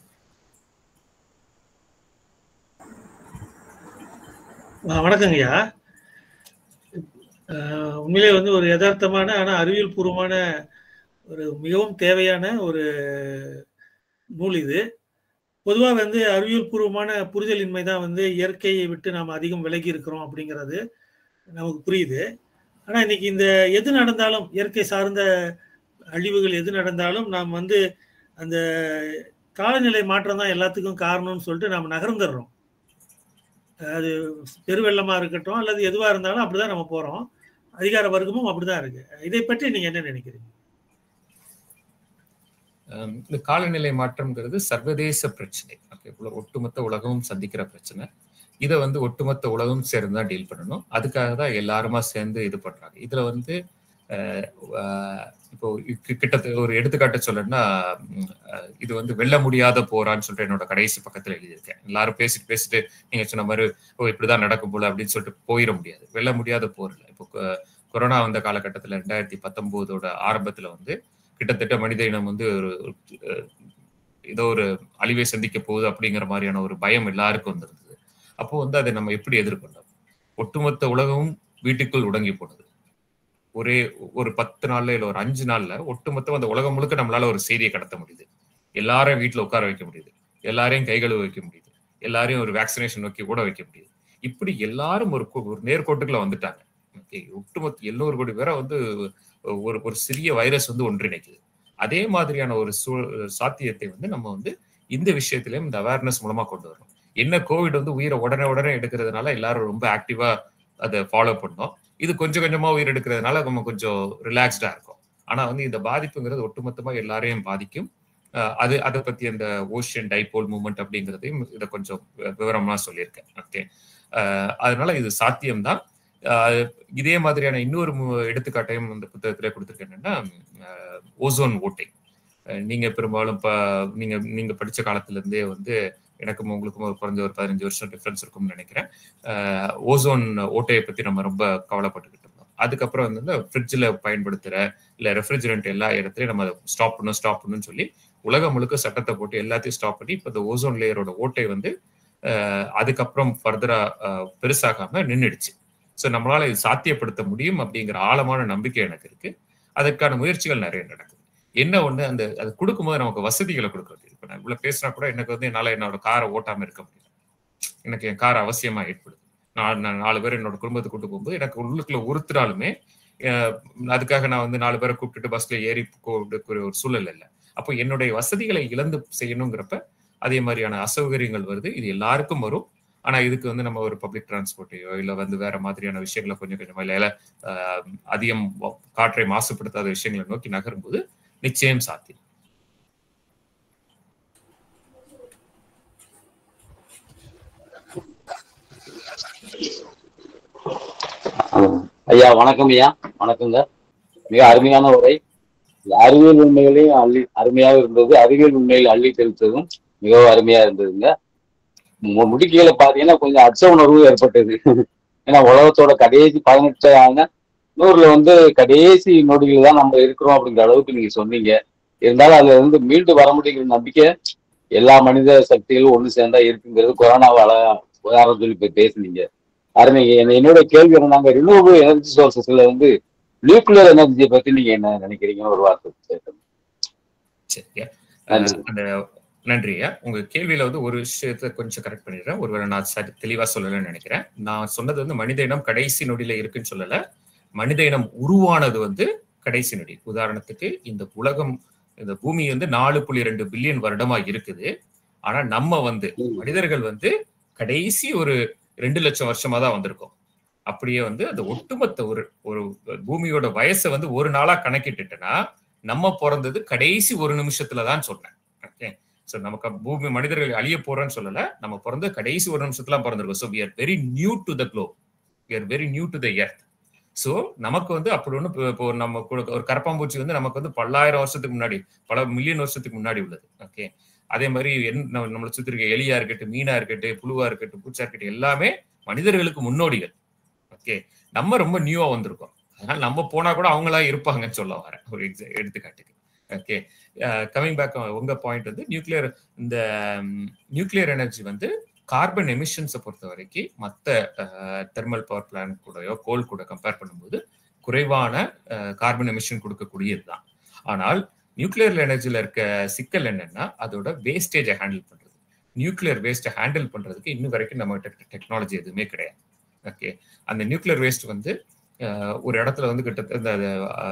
வணக்கங்க ஐயா உண்மையிலே வந்து ஒரு யதார்த்தமான ஆனால் அறிவியல் பூர்வமான ஒரு மிகவும் தேவையான ஒரு நூல் இது பொதுவாக வந்து அறிவியல் பூர்வமான புரிதலின்மை தான் வந்து இயற்கையை விட்டு நாம் அதிகம் விலகி இருக்கிறோம் அப்படிங்கிறது நமக்கு புரியுது ஆனால் இன்னைக்கு இந்த எது நடந்தாலும் இயற்கை சார்ந்த அழிவுகள் எது நடந்தாலும் நாம் வந்து அந்த காலநிலை மாற்றம் தான் எல்லாத்துக்கும் காரணம்னு சொல்லிட்டு நாம் நகர்ந்துடுறோம் அது பெருவெள்ளமாக இருக்கட்டும் அல்லது எதுவாக இருந்தாலும் அப்படிதான் நம்ம போகிறோம் அதிகார வர்க்கமும் அப்படிதான் இருக்கு இதை பற்றி நீங்க என்ன நினைக்கிறீங்க இந்த காலநிலை மாற்றம்ங்கிறது சர்வதேச பிரச்சனை ஓகே ஒட்டுமொத்த உலகமும் சந்திக்கிற பிரச்சனை இதை வந்து ஒட்டுமொத்த உலகம் சேர்ந்து தான் டீல் பண்ணணும் அதுக்காக தான் எல்லாருமா சேர்ந்து இது பண்றாங்க இதுல வந்து இப்போ கிட்டத்தட்ட ஒரு எடுத்துக்காட்டு சொல்லணும்னா இது வந்து வெல்ல முடியாத போரான்னு சொல்லிட்டு என்னோட கடைசி பக்கத்துல எழுதியிருக்கேன் எல்லாரும் பேசிட்டு பேசிட்டு நீங்க சொன்ன மாதிரி ஓ இப்படிதான் நடக்கும் போல அப்படின்னு சொல்லிட்டு போயிட முடியாது வெல்ல முடியாத போர் இல்லை இப்போ கொரோனா வந்த காலகட்டத்துல ரெண்டாயிரத்தி பத்தொன்பதோட ஆரம்பத்துல வந்து கிட்டத்தட்ட மனித இனம் வந்து ஒரு ஏதோ ஒரு அழிவை சந்திக்க போகுது அப்படிங்கிற மாதிரியான ஒரு பயம் எல்லாருக்கும் வந்திருந்தது அப்போ வந்து அதை நம்ம எப்படி எதிர்கொண்டோம் ஒட்டுமொத்த உலகமும் வீட்டுக்குள் உடங்கி போனது ஒரே ஒரு பத்து நாள்ல இல்ல ஒரு அஞ்சு நாள்ல ஒட்டுமொத்தம் அந்த உலகம் முழுக்க நம்மளால ஒரு செய்தியை கடத்த முடியுது எல்லாரையும் வீட்டுல உட்கார வைக்க முடியுது எல்லாரையும் கை கழுவ வைக்க முடியுது எல்லாரையும் ஒரு வேக்சினேஷன் நோக்கி கூட வைக்க முடியுது இப்படி எல்லாரும் ஒரு ஒரு நேர்கோட்டுக்குள்ள வந்துட்டாங்க ஓகே ஒட்டுமொத்த எல்லோரு கோடி பேரை வந்து ஒரு ஒரு சிறிய வைரஸ் வந்து ஒன்றிணைக்குது அதே மாதிரியான ஒரு சூ சாத்தியத்தை வந்து நம்ம வந்து இந்த விஷயத்திலையும் இந்த அவேர்னஸ் மூலமா கொண்டு வரணும் என்ன கோவிட் வந்து உயிரை உடனே உடனே எடுக்கிறதுனால எல்லாரும் ரொம்ப ஆக்டிவா அதை ஃபாலோ பண்ணோம் இது கொஞ்சம் கொஞ்சமா உயிர் எடுக்கிறதுனால நம்ம கொஞ்சம் ரிலாக்ஸ்டா இருக்கும் ஆனா வந்து இந்த பாதிப்புங்கிறது ஒட்டுமொத்தமா எல்லாரையும் பாதிக்கும் அது அதை பத்தி அந்த ஓஷியன் டைபோல் மூவ்மெண்ட் அப்படிங்கிறதையும் இதை கொஞ்சம் விவரமா சொல்லியிருக்கேன் ஓகே அதனால இது சாத்தியம்தான் இதே மாதிரியான இன்னொரு எடுத்துக்காட்டையும் இந்த புத்தகத்திலே கொடுத்துருக்கேன் என்னன்னா ஓசோன் ஓட்டிங் நீங்க பெரும்பாலும் இப்ப நீங்க நீங்க படிச்ச காலத்துல இருந்தே வந்து எனக்கும் உங்களுக்கும் ஒரு குறைஞ்ச ஒரு பதினஞ்சு வருஷம் டிஃப்ரென்ஸ் இருக்கும்னு நினைக்கிறேன் ஓசோன் ஓட்டையை பத்தி நம்ம ரொம்ப கவலைப்பட்டுக்கிட்டு இருந்தோம் அதுக்கப்புறம் வந்து ஃப்ரிட்ஜில் பயன்படுத்துற இல்ல ரெஃப்ரிஜரண்ட் எல்லா இடத்துலயும் நம்ம ஸ்டாப் பண்ணணும் ஸ்டாப் பண்ணணும்னு சொல்லி உலகம் முழுக்க சட்டத்தை போட்டு எல்லாத்தையும் ஸ்டாப் பண்ணி இப்போ இந்த ஓசோன் லேயரோட ஓட்டை வந்து அதுக்கப்புறம் ஃபர்தரா பெருசாகாம நின்றுடுச்சு ஸோ நம்மளால இது சாத்தியப்படுத்த முடியும் அப்படிங்கிற ஆழமான நம்பிக்கை எனக்கு இருக்கு அதற்கான முயற்சிகள் நிறைய நடக்குது என்ன ஒண்ணு அந்த அது கொடுக்கும்போது நமக்கு வசதிகளை கொடுக்குறது இப்போ நான் இவ்வளவு பேசினா கூட எனக்கு வந்து என்னால என்னோட காரை ஓட்டாம இருக்க முடியல எனக்கு என் கார் அவசியமா ஏற்படுது நான் நான் நாலு பேர் என்னோட குடும்பத்தை கூட்டு போகும்போது எனக்கு உள்ளுக்குள்ள உறுத்துறாலுமே அதுக்காக நான் வந்து நாலு பேரை கூப்பிட்டுட்டு பஸ்ல ஏறி கூப்பிடக்கூடிய ஒரு சூழல் இல்லை அப்போ என்னுடைய வசதிகளை இழந்து செய்யணுங்கிறப்ப அதே மாதிரியான அசௌகரியங்கள் வருது இது எல்லாருக்கும் வரும் ஆனா இதுக்கு வந்து நம்ம ஒரு பப்ளிக் டிரான்ஸ்போர்ட்டையோ இல்ல வந்து வேற மாதிரியான விஷயங்களை கொஞ்சம் கொஞ்சமா இல்ல அதிகம் காற்றை மாசுபடுத்தாத விஷயங்களை நோக்கி நகரும்போது நிச்சயம் சாத்தியம் ஐயா வணக்கம் ஐயா வணக்கங்க மிக அருமையான உரை அறிவியல் உண்மைகளையும் அள்ளி அருமையாக இருந்தது அறிவியல் உண்மையில் அள்ளி தெளித்ததும் மிகவும் அருமையா இருந்ததுங்க முடிக்கையில பாத்தீங்கன்னா கொஞ்சம் அச்ச உணர்வு ஏற்பட்டது ஏன்னா உலகத்தோட கடைசி பதினெட்டு ஆன நூறுல வந்து கடைசி நொடிகள் தான் நம்ம இருக்கிறோம் அப்படிங்கிற அளவுக்கு நீங்க சொன்னீங்க இருந்தாலும் அதுல இருந்து மீண்டு வர முடியுங்கிற நம்பிக்கை எல்லா மனித சக்திகளும் ஒண்ணு சேர்ந்தா இருக்குங்கிறது கொரோனாவை அழகா உதாரணம் சொல்லி போய் பேசுனீங்க அருமைங்க என்னோட கேள்வி என்னன்னாங்க ரினியூவபிள் எனர்ஜி சோர்சஸ்ல வந்து நியூக்ளியர் எனர்ஜியை பத்தி நீங்க என்ன நினைக்கிறீங்கன்னு ஒரு வார்த்தை சரியா அந்த நன்றியா உங்க கேள்வியில வந்து ஒரு விஷயத்த கொஞ்சம் கரெக்ட் பண்ணிடுறேன் ஒருவேளை நான் சரி தெளிவா சொல்லலன்னு நினைக்கிறேன் நான் சொன்னது வந்து மனித இனம் கடைசி நொடியில இருக்குன்னு சொல்லல மனித இனம் உருவானது வந்து கடைசி நொடி உதாரணத்துக்கு இந்த உலகம் இந்த பூமி வந்து நாலு புள்ளி ரெண்டு பில்லியன் வருடமா இருக்குது ஆனா நம்ம வந்து மனிதர்கள் வந்து கடைசி ஒரு ரெண்டு லட்சம் வருஷமா தான் வந்திருக்கோம் அப்படியே வந்து அந்த ஒட்டுமொத்த ஒரு ஒரு பூமியோட வயசை வந்து ஒரு நாளா கணக்கிட்டுட்டேன்னா நம்ம பிறந்தது கடைசி ஒரு நிமிஷத்துல தான் சொன்னேன் ஓகே ஸோ நமக்கு பூமி மனிதர்கள் அழிய போறோன்னு சொல்லல நம்ம பிறந்த கடைசி ஒரு நிமிஷத்துல பிறந்திருக்கோம் so we are very new to the globe we are very new to the earth so நமக்கு வந்து அப்படி ஒன்று இப்போ நம்ம ஒரு கரப்பாம்பூச்சி வந்து நமக்கு வந்து பல்லாயிரம் வருஷத்துக்கு முன்னாடி பல மில்லியன் வருஷத்துக்கு முன்னாடி உள்ளது ஓகே அதே மாதிரி நம்மளை சுத்தி இருக்க எலியா இருக்கட்டும் மீனா இருக்கட்டும் புழுவா இருக்கட்டும் பூச்சா இருக்கட்டும் எல்லாமே மனிதர்களுக்கு முன்னோடிகள் ஓகே நம்ம ரொம்ப நியூவா வந்திருக்கோம் அதனால நம்ம போனா கூட அவங்களா இருப்பாங்கன்னு சொல்ல வரேன் ஒரு எக்ஸா எடுத்துக்காட்டுக்கு ஓகே கமிங் பேக் உங்க பாயிண்ட் வந்து நியூக்ளியர் இந்த நியூக்ளியர் எனர்ஜி வந்து கார்பன் எமிஷன்ஸை பொறுத்த வரைக்கும் மற்ற தெர்மல் பவர் பிளான்ட் கூடயோ கோல் கூட கம்பேர் பண்ணும்போது குறைவான கார்பன் எமிஷன் கொடுக்கக்கூடியது தான் ஆனால் நியூக்ளியர் எனர்ஜில இருக்க சிக்கல் என்னன்னா அதோட வேஸ்டேஜை ஹேண்டில் பண்றது நியூக்ளியர் வேஸ்ட்டை ஹேண்டில் பண்றதுக்கு இன்னும் வரைக்கும் நம்ம டெக்னாலஜி எதுவுமே கிடையாது ஓகே அந்த நியூக்ளியர் வேஸ்ட் வந்து அஹ், ஒரு இடத்துல வந்து கிட்டத்தட்ட இந்த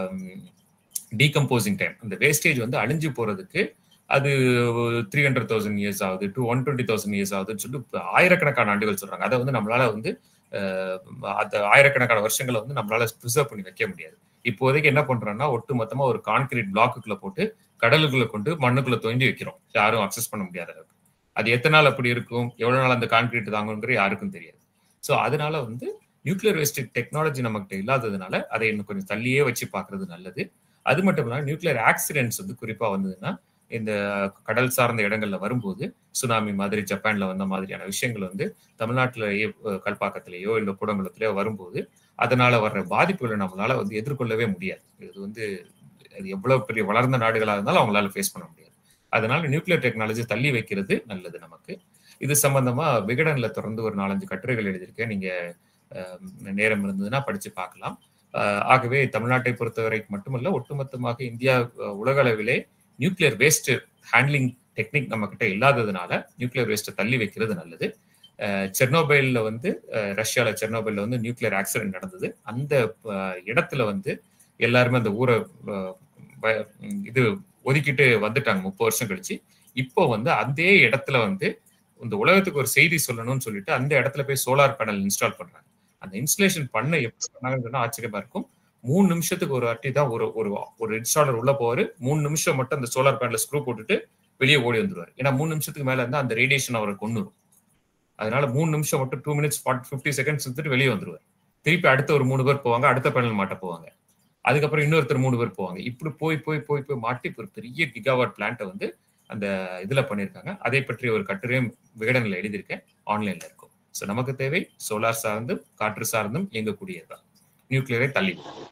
டீகம்போசிங் டைம் அந்த வேஸ்டேஜ் வந்து அழிஞ்சு போறதுக்கு அது த்ரீ ஹண்ட்ரட் தௌசண்ட் இயர்ஸ் ஆகுது two one twenty thousand years ஆகுதுன்னு சொல்லிட்டு இப்ப ஆயிரக்கணக்கான ஆண்டுகள் சொல்றாங்க அதை வந்து நம்மளால வந்து அஹ், அந்த ஆயிரக்கணக்கான வருஷங்களை வந்து நம்மளால ப்ரிசர்வ் பண்ணி வைக்க முடியாது இப்போதைக்கு என்ன பண்றோம்னா ஒட்டு மொத்தமா ஒரு கான்கிரீட் பிளாக்குக்குள்ள போட்டு கடலுக்குள்ள கொண்டு மண்ணுக்குள்ள தோண்டி வைக்கிறோம் யாரும் அக்சஸ் பண்ண முடியாத அளவுக்கு அது எத்தனை நாள் அப்படி இருக்கும் எவ்வளவு நாள் அந்த கான்கிரீட் தாங்குங்கிற யாருக்கும் தெரியாது ஸோ அதனால வந்து நியூக்ளியர் வேஸ்ட் டெக்னாலஜி நம்மகிட்ட இல்லாததுனால அதை இன்னும் கொஞ்சம் தள்ளியே வச்சு பார்க்கிறது நல்லது அது மட்டும் இல்லாமல் நியூக்ளியர் ஆக்சிடென்ட்ஸ் வந்து குறிப்பா வந்ததுன்னா இந்த கடல் சார்ந்த இடங்கள்ல வரும்போது சுனாமி மாதிரி ஜப்பான்ல வந்த மாதிரியான விஷயங்கள் வந்து தமிழ்நாட்டிலேயே கல்பாக்கத்திலேயோ இல்லை கூடங்குளத்திலேயோ வரும்போது அதனால வர்ற பாதிப்புகளை நம்மளால வந்து எதிர்கொள்ளவே முடியாது இது வந்து அது எவ்வளவு பெரிய வளர்ந்த நாடுகளாக இருந்தாலும் அவங்களால ஃபேஸ் பண்ண முடியாது அதனால நியூக்ளியர் டெக்னாலஜி தள்ளி வைக்கிறது நல்லது நமக்கு இது சம்பந்தமா விகடன்ல தொடர்ந்து ஒரு நாலஞ்சு கட்டுரைகள் எழுதியிருக்கேன் நீங்க அஹ், நேரம் இருந்ததுன்னா படிச்சு பார்க்கலாம் அஹ், ஆகவே தமிழ்நாட்டை பொறுத்தவரைக்கும் மட்டுமல்ல ஒட்டுமொத்தமாக இந்தியா அஹ், உலக அளவிலே நியூக்ளியர் வேஸ்ட் ஹேண்ட்லிங் டெக்னிக் நம்ம கிட்ட இல்லாததுனால நியூக்ளியர் வேஸ்ட்டை தள்ளி வைக்கிறது நல்லது அஹ், செர்னோபைல்ல வந்து அஹ், ரஷ்யால செர்னோபைல்ல வந்து நியூக்ளியர் ஆக்சிடென்ட் நடந்தது அந்த அஹ், இடத்துல வந்து எல்லாருமே அந்த ஊரை அஹ், வ- இது ஒதுக்கிட்டு வந்துட்டாங்க முப்பது வருஷம் கழிச்சு இப்போ வந்து அதே இடத்துல வந்து இந்த உலகத்துக்கு ஒரு செய்தி சொல்லணும்னு சொல்லிட்டு அந்த இடத்துல போய் சோலார் பேனல் இன்ஸ்டால் பண்றாங்க அந்த இன்ஸ்டலேஷன் பண்ண எப்படி பண்ணாங்கன்னு சொன்னா ஆச்சரியமா இருக்கும் மூணு நிமிஷத்துக்கு ஒரு வாட்டி தான் ஒரு ஒரு ஒரு இன்ஸ்டாலர் உள்ள போவாரு மூணு நிமிஷம் மட்டும் அந்த சோலார் பேனல ஸ்க்ரூ போட்டுட்டு வெளியே ஓடி வந்துருவாரு ஏன்னா மூணு நிமிஷத்துக்கு மேல இருந்தா அந்த ரேடியேஷன் அவரை கொண்டுரும் அதனால மூணு நிமிஷம் மட்டும் டூ மினிட்ஸ் ஃபிஃப்டி செகண்ட்ஸ் எடுத்துட்டு வெளியே வந்துருவார் திருப்பி அடுத்த ஒரு மூணு பேர் போவாங்க அடுத்த பேனல் மாட்ட போவாங்க அதுக்கப்புறம் இன்னொருத்தர் மூணு பேர் போவாங்க இப்படி போய் போய் போய் போய் மாட்டி இப்ப ஒரு பெரிய கிகாவாட் பிளான்ட்டை வந்து அந்த இதுல பண்ணியிருக்காங்க அதை பற்றி ஒரு கட்டுரையும் விகடனில் எழுதியிருக்கேன் ஆன்லைன்ல இருக்கும் ஸோ நமக்கு தேவை சோலார் சார்ந்தும் காற்று சார்ந்தும் இயங்கக்கூடியதுதான் நியூக்ளியரை தள்ளி விடும்.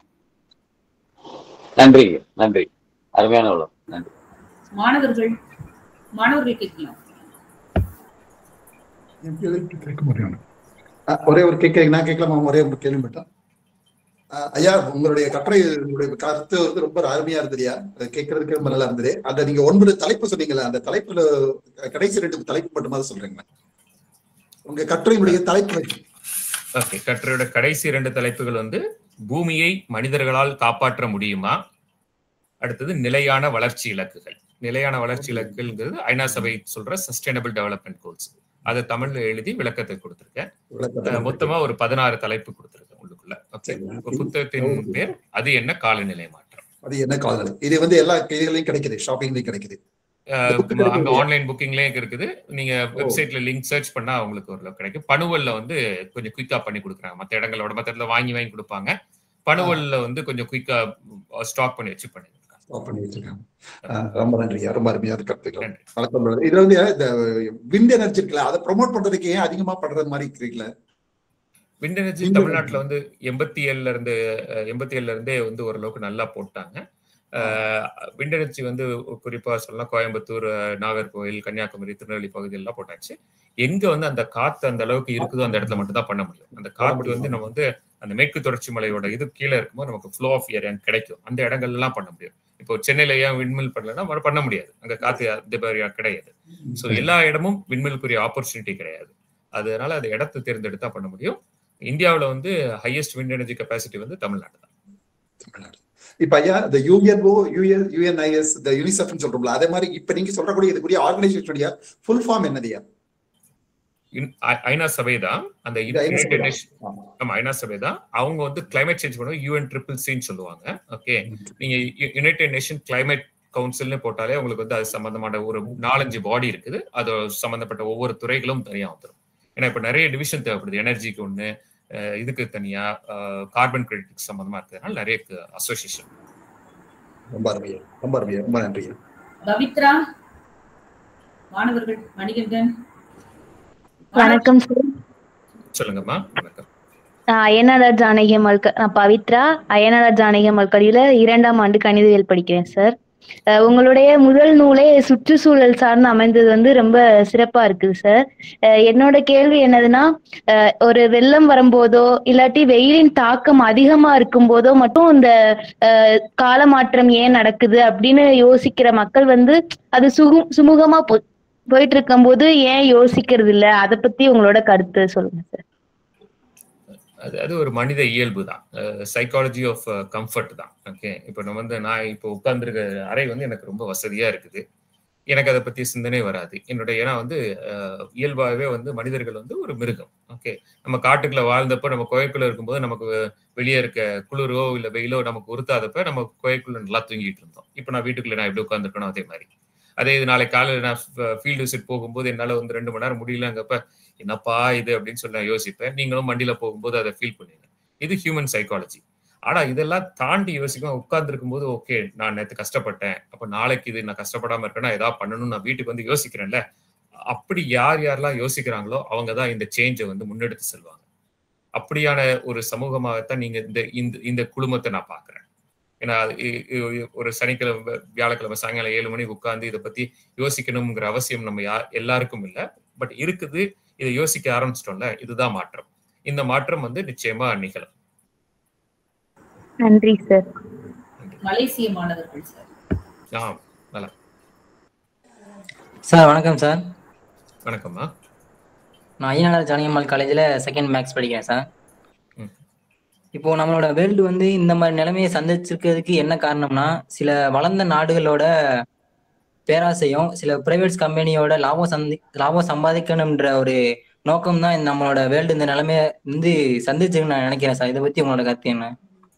நன்றி நன்றி அருமையான உலகம் நன்றி மாணவர்கள் மாணவர்கள் கேட்கலாம் என் கேள்விக்கு கேட்க முடியும் அஹ், ஒரே ஒரு கேட்க நான் கேட்கலாமா ஒரே ஒரு கேள்வி மட்டும் அஹ், ஐயா உங்களுடைய கட்டுரை உங்களுடைய கருத்து வந்து ரொம்ப அருமையா இருந்ததுயா அது கேட்கறதுக்கு ரொம்ப நல்லா இருந்தது அந்த நீங்க ஒன்பது தலைப்பு சொன்னீங்கல்ல அந்த தலைப்புல கடைசி ரெண்டு தலைப்பு மட்டுமாவது சொல்றீங்களா உங்க கட்டுரையினுடைய தலைப்பு ஓகே கட்டுரையோட கடைசி இரண்டு தலைப்புகள் வந்து பூமியை மனிதர்களால் காப்பாற்ற முடியுமா அடுத்தது நிலையான வளர்ச்சி இலக்குகள் நிலையான வளர்ச்சி இலக்குகள்ங்கிறது ஐநா சபை சொல்ற சஸ்டைனபிள் டெவலப்மெண்ட் கோல்ஸ் அதை தமிழ்ல எழுதி விளக்கத்தை கொடுத்திருக்கேன் அஹ் மொத்தமா ஒரு பதினாறு தலைப்பு கொடுத்திருக்கேன் உள்ளுக்குள்ள ஓகே சரி. உங்க புத்தகத்தின் பேர் அது என்ன காலநிலை மாற்றம் அது என்ன காலநிலை இது வந்து எல்லா இதுலயும் கிடைக்குது ஷாப்பிங்லயும் கிடைக்குது அஹ் book கிடைக்கும் அங்க இல்லையா? ஆன்லைன் புக்கிங்லயும் இருக்குது நீங்க வெப்சைட்ல லிங்க் சர்ச் பண்ணா உங்களுக்கு ஓரளவு கிடைக்கும் பணுவல்ல வந்து கொஞ்சம் குயிக்கா பண்ணி கொடுக்குறாங்க மத்த இடங்களோட மத்த இடத்துல வாங்கி வாங்கி கொடுப்பாங்க பணுவல்ல வந்து கொஞ்சம் குயிக்கா ஸ்டாக் பண்ணி வச்சு பண்ணிருக்காங்க Stop பண்ணி வச்சிருக்காங்க அஹ், ரொம்ப நன்றி ரொம்ப அருமையான கருத்துக்கள் நன்றி வணக்கம் brother. இதுல வந்து இந்த விண்ட் எனர்ஜி இருக்குல்ல அதை ப்ரொமோட் பண்றதுக்கு ஏன் அதிகமா பண்றது மாதிரி இருக்கிறீங்களா விண்ட் எனர்ஜி Wind தமிழ்நாட்டுல வந்து எண்பத்தி ஏழுல இருந்து அஹ், எண்பத்தி ஏழுல இருந்தே வந்து ஓரளவுக்கு நல்லா போட்டாங்க விண்ட் எனர்ஜி வந்து குறிப்பா சொல்லலாம் கோயம்புத்தூர் அஹ், நாகர்கோவில் கன்னியாகுமரி திருநெல்வேலி பகுதியெல்லாம் போட்டாச்சு எங்க வந்து அந்த காத்து அந்த அளவுக்கு இருக்குதோ அந்த இடத்துல மட்டும் தான் பண்ண முடியும் அந்த காத்து வந்து நம்ம வந்து அந்த மேற்கு தொடர்ச்சி மலையோட இது கீழே இருக்கும்போது நமக்கு ஃப்ளோ ஆஃப் ஏர் கிடைக்கும் அந்த இடங்கள்ல எல்லாம் பண்ண முடியும் இப்போ சென்னையில ஏன் விண்மில் பண்ணலன்னா வர பண்ண முடியாது அங்க காத்து அந்த மாதிரி கிடையாது ஸோ எல்லா இடமும் விண்மிலுக்குரிய ஆப்பர்ச்சுனிட்டி கிடையாது அதனால அந்த இடத்தை தேர்ந்தெடுத்தா பண்ண முடியும் இந்தியாவுல வந்து ஹையஸ்ட் விண்ட் எனர்ஜி கெப்பாசிட்டி வந்து தமிழ்நாடு தான் தமிழ்நாடு இப்ப ஐயா இந்த யூஎன்ஓ யூஎன் யூஎன்ஐஎஸ் இந்த யூனிசெஃப்னு சொல்றோம்ல அதே மாதிரி இப்ப நீங்க சொல்றக்கூடிய இதுக்குரிய ஆர்கனைசேஷனுடைய ஃபுல் ஃபார்ம் என்னதுயா இன்- ஐ- ஐநா சபை தான் அந்த இது ஐநா சபை யுனைடெட் தான். நேஷன் ஆமா ஐநா சபை தான் அவங்க வந்து கிளைமேட் சேஞ்ச் பண்ணுவாங்க யூஎன் ட்ரிபிள் சின்னு சொல்லுவாங்க ஓகே நீங்க யுனைடெட் நேஷன் கிளைமேட் கவுன்சில்னு போட்டாலே உங்களுக்கு வந்து அது சம்பந்தமான ஒரு நாலஞ்சு பாடி இருக்குது அது சம்பந்தப்பட்ட ஒவ்வொரு துறைகளும் தனியா வந்துடும் ஏன்னா இப்ப நிறைய டிவிஷன் தேவைப்படுது எனர்ஜிக்கு ஒண்ணு அஹ் இதுக்கு தனியா கார்பன் கிரெடிட் சம்பந்தமா இருக்கிறதுனால நிறைய அசோசியேஷன் ரொம்ப அருமையா ரொம்ப அருமையா ரொம்ப நன்றி பவித்ரா மாணவர்கள் மணிகண்டன் வணக்கம் சார் சொல்லுங்கம்மா வணக்கம் நான் அய்யனார் ஜானகி அம்மாள் க- நான் பவித்ரா அய்யனார் ஜானகி அம்மாள் கல்வியில இரண்டாம் ஆண்டு கணிதவியல் படிக்கிறேன் சார் அஹ் உங்களுடைய முதல் நூலே சுற்றுச்சூழல் சார்ந்து அமைந்தது வந்து ரொம்ப சிறப்பா இருக்குது சார் அஹ் என்னோட கேள்வி என்னதுன்னா அஹ் ஒரு வெள்ளம் வரும்போதோ இல்லாட்டி வெயிலின் தாக்கம் அதிகமா இருக்கும் போதோ மட்டும் இந்த அஹ் காலமாற்றம் ஏன் நடக்குது அப்படின்னு யோசிக்கிற மக்கள் வந்து அது சுகு சுமூகமா போ போயிட்டு இருக்கும்போது ஏன் யோசிக்கிறது இல்ல அதை பத்தி உங்களோட கருத்து சொல்லுங்க சார் அது அது ஒரு மனித இயல்பு தான் சைக்காலஜி ஆஃப் கம்ஃபர்ட் தான் ஓகே இப்போ நம்ம வந்து நான் இப்போ உட்கார்ந்துருக்க அறை வந்து எனக்கு ரொம்ப வசதியா இருக்குது எனக்கு அதை பத்தி சிந்தனை வராது என்னுடைய ஏன்னா வந்து அஹ், இயல்பாகவே வந்து மனிதர்கள் வந்து ஒரு மிருகம் ஓகே நம்ம காட்டுக்குள்ள வாழ்ந்தப்ப நம்ம குகைக்குள்ள இருக்கும்போது நமக்கு வெ- வெளியே இருக்க குளிரோ இல்ல வெயிலோ நமக்கு உறுத்தாதப்ப நம்ம குகைக்குள்ள நல்லா தூங்கிட்டு இருந்தோம் இப்போ நான் வீட்டுக்குள்ள நான் எப்படி உட்காந்துருக்கணும் அதே மாதிரி அதே இது நாளைக்கு காலையில் நான் ஃபீல்டு விசிட் போகும்போது என்னால வந்து ரெண்டு மணி நேரம் முடியலங்கப்ப என்னப்பா இது அப்படின்னு சொல்லி நான் யோசிப்பேன் நீங்களும் வண்டியில போகும்போது அதை ஃபீல் பண்ணுவீங்க இது ஹியூமன் சைக்காலஜி ஆனா இதெல்லாம் தாண்டி யோசிக்கும் உட்கார்ந்துருக்கும் போது ஓகே நான் நேற்று கஷ்டப்பட்டேன் அப்ப நாளைக்கு இது நான் கஷ்டப்படாம இருக்கேன்னா ஏதாவது பண்ணணும்னு நான் வீட்டுக்கு வந்து யோசிக்கிறேன்ல அப்படி யார் யாரெல்லாம் யோசிக்கிறாங்களோ அவங்க தான் இந்த சேஞ்சை வந்து முன்னெடுத்து செல்வாங்க அப்படியான ஒரு சமூகமாகத்தான் நீங்க இந்த இந்த இந்த குழுமத்தை நான் பாக்குறேன் ஏன்னா அது இ- இ- ஒரு சனிக்கிழமை வியாழக்கிழமை சாயங்காலம் ஏழு மணிக்கு உட்கார்ந்து இதை பத்தி யோசிக்கணுங்கிற அவசியம் நம்ம யா எல்லாருக்கும் இல்லை பட் இருக்குது இதை யோசிக்க ஆரம்பிச்சிட்டோம்ல இதுதான் மாற்றம் இந்த மாற்றம் வந்து நிச்சயமா நிகழும் நன்றி சார் மலேசிய மாணவர்கள் சார் ஆ நல்லா சார் வணக்கம் சார் வணக்கம்மா நான் ஐயனார் ஜானகியம்மாள் காலேஜில் செகண்ட் மேக்ஸ் படிக்கிறேன் சார் ம். இப்போ நம்மளோட வேர்ல்டு வந்து இந்த மாதிரி நிலைமையை சந்திச்சிருக்கிறதுக்கு என்ன காரணம்னா சில வளர்ந்த நாடுகளோட பேராசையும் சில பிரைவேட்ஸ் கம்பெனியோட லாபம் சந்தி லாபம் சம்பாதிக்கணுன்ற ஒரு நோக்கம் தான் நம்மளோட வேர்ல்டு இந்த நிலைமையை வந்து சந்திச்சுன்னு நான் நினைக்கிறேன் சார் இதை பத்தி உங்களோட கருத்து என்ன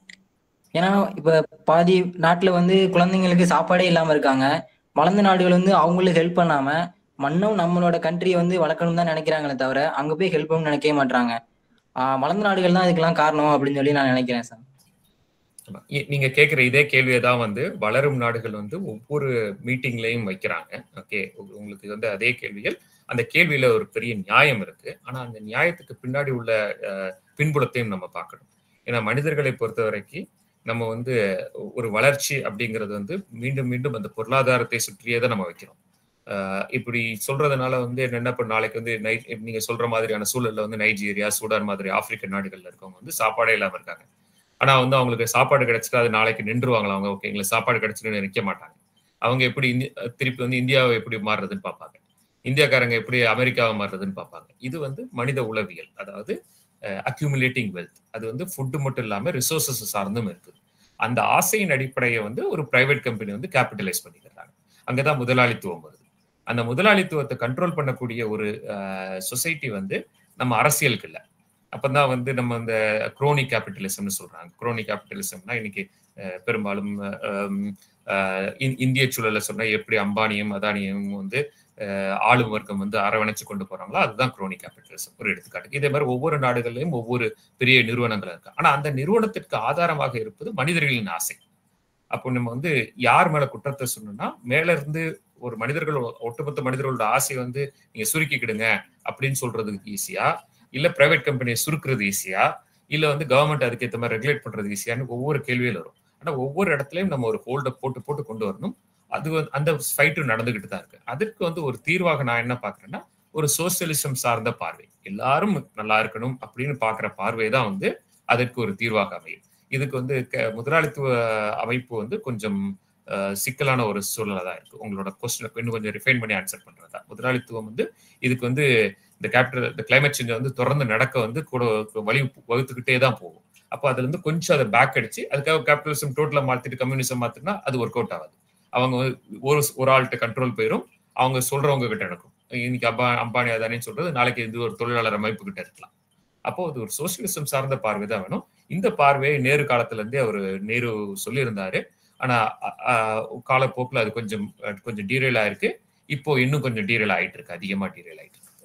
ஏன்னா இப்ப பாதி நாட்டுல வந்து குழந்தைங்களுக்கு சாப்பாடே இல்லாம இருக்காங்க வளர்ந்த நாடுகள் வந்து அவங்களுக்கு ஹெல்ப் பண்ணாம மண்ணும் நம்மளோட கண்ட்ரியை வந்து வளர்க்கணும் தான் நினைக்கிறாங்களே தவிர அங்க போய் ஹெல்ப் பண்ணணும்னு நினைக்கவே மாட்டாங்க ஆஹ் வளர்ந்த நாடுகள் தான் இதுக்கெல்லாம் காரணம் அப்படின்னு சொல்லி நான் நினைக்கிறேன் சார் ஆமா. இ- நீங்க கேக்குற இதே கேள்வியை தான் வந்து வளரும் நாடுகள் வந்து ஒவ்வொரு மீட்டிங்லயும் வைக்கிறாங்க ஓகே உங்களுக்கு வந்து அதே கேள்விகள் அந்த கேள்வியில ஒரு பெரிய நியாயம் இருக்கு ஆனா அந்த நியாயத்துக்கு பின்னாடி உள்ள அஹ், பின்புலத்தையும் நம்ம பார்க்கணும் ஏன்னா மனிதர்களை பொறுத்த வரைக்கும் நம்ம வந்து ஒரு வளர்ச்சி அப்படிங்கிறது வந்து மீண்டும் மீண்டும் அந்த பொருளாதாரத்தை சுற்றியே தான் நம்ம வைக்கிறோம் ஆஹ் இப்படி சொல்றதுனால வந்து என்ன இப்ப நாளைக்கு வந்து நை நீங்க சொல்ற மாதிரியான சூழல்ல வந்து நைஜீரியா சூடான் மாதிரி ஆப்பிரிக்க நாடுகள்ல இருக்கவங்க வந்து சாப்பாடே இல்லாம இருக்காங்க ஆனா வந்து அவங்களுக்கு சாப்பாடு கிடைச்சிட்டா அது நாளைக்கு நின்றுவாங்களா அவங்க ஓகே எங்களுக்கு சாப்பாடு கிடைச்சிட்டு நிற்க மாட்டாங்க அவங்க எப்படி இந்தி திருப்பி வந்து இந்தியாவை எப்படி மாறுறதுன்னு பார்ப்பாங்க இந்தியாக்காரங்க எப்படி அமெரிக்காவை மாறுறதுன்னு பார்ப்பாங்க இது வந்து மனித உளவியல் அதாவது அக்யூமுலேட்டிங் வெல்த் அது வந்து ஃபுட்டு மட்டும் இல்லாம ரிசோர்சஸ் சார்ந்தும் இருக்குது அந்த ஆசையின் அடிப்படையை வந்து ஒரு பிரைவேட் கம்பெனி வந்து கேபிட்டலைஸ் பண்ணிக்கிறாங்க அங்கதான் முதலாளித்துவம் வருது அந்த முதலாளித்துவத்தை கண்ட்ரோல் பண்ணக்கூடிய ஒரு சொசைட்டி வந்து நம்ம அரசியலுக்கு இல்லை அப்பதான் வந்து நம்ம இந்த குரோனி கேபிட்டலிசம்னு சொல்றாங்க குரோனி கேபிட்டலிசம்னா இன்னைக்கு அஹ், பெரும்பாலும் அஹ், அஹ், இந்- இந்திய சூழல்ல சொன்னா எப்படி அம்பானியும் அதானியும் வந்து அஹ், ஆளும் வர்க்கம் வந்து அரவணைச்சு கொண்டு போறாங்களோ அதுதான் குரோனி கேபிட்டலிசம் ஒரு எடுத்துக்காட்டு இதே மாதிரி ஒவ்வொரு நாடுகள்லயும் ஒவ்வொரு பெரிய நிறுவனங்கள் இருக்கு ஆனா அந்த நிறுவனத்திற்கு ஆதாரமாக இருப்பது மனிதர்களின் ஆசை அப்போ நம்ம வந்து யார் மேல குற்றத்தை சொன்னோம்னா மேல இருந்து ஒரு மனிதர்கள் ஒட்டுமொத்த மனிதர்களோட ஆசை வந்து நீங்க சுருக்கிக்கிடுங்க அப்படின்னு சொல்றதுக்கு ஈஸியா இல்ல பிரைவேட் கம்பெனியை சுருக்குறது ஈஸியா இல்ல வந்து கவர்மெண்ட் அதுக்கேற்ற மாதிரி ரெகுலேட் பண்றது ஈஸியான்னு ஒவ்வொரு கேள்வியில் வரும் ஆனா ஒவ்வொரு இடத்துலயும் நம்ம ஒரு ஹோல்ட போட்டு போட்டு கொண்டு வரணும் அது வந்து அந்த ஃபைட்டு நடந்துகிட்டு தான் இருக்கு அதற்கு வந்து ஒரு தீர்வாக நான் என்ன பாக்குறேன்னா ஒரு சோசியலிசம் சார்ந்த பார்வை எல்லாரும் நல்லா இருக்கணும் அப்படின்னு பாக்குற பார்வை தான் வந்து அதற்கு ஒரு தீர்வாக அமையும் இதுக்கு வந்து க- முதலாளித்துவ அமைப்பு வந்து கொஞ்சம் அஹ், சிக்கலான ஒரு சூழலா தான் இருக்கு உங்களோட கொஸ்டின் இன்னும் கொஞ்சம் ரிஃபைன் பண்ணி ஆன்சர் பண்றதா முதலாளித்துவம் வந்து இதுக்கு வந்து இந்த கேபிட்டல் இந்த கிளைமேட் சேஞ்ச் வந்து தொடர்ந்து நடக்க வந்து கூட வழி வகுத்துக்கிட்டே தான் போகும் அப்போ அதுல இருந்து கொஞ்சம் அதை பேக் அடிச்சு அதுக்காக கேபிட்டலிசம் டோட்டலா மாத்திட்டு கம்யூனிசம் மாத்தினா அது ஒர்க் அவுட் ஆகாது அவங்க வந்து ஒரு ஒரு ஆள்கிட்ட கண்ட்ரோல் போயிடும் அவங்க சொல்றவங்க கிட்ட நடக்கும் இன்னைக்கு அம்பா அம்பானி அதானின்னு சொல்றது நாளைக்கு இது ஒரு தொழிலாளர் அமைப்பு கிட்ட இருக்கலாம் அப்போ அது ஒரு சோசியலிசம் சார்ந்த பார்வை தான் வேணும் இந்த பார்வையை நேரு காலத்துல இருந்தே அவர் நேரு சொல்லியிருந்தாரு ஆனா அ- அ- காலப்போக்குல அது கொஞ்சம் அஹ், கொஞ்சம் டீரெயில் ஆயிருக்கு இப்போ இன்னும் கொஞ்சம் டீரெயில் ஆயிட்டு இருக்கு அதிகமா டீரெயில் ஆயிட்டு இருக்கு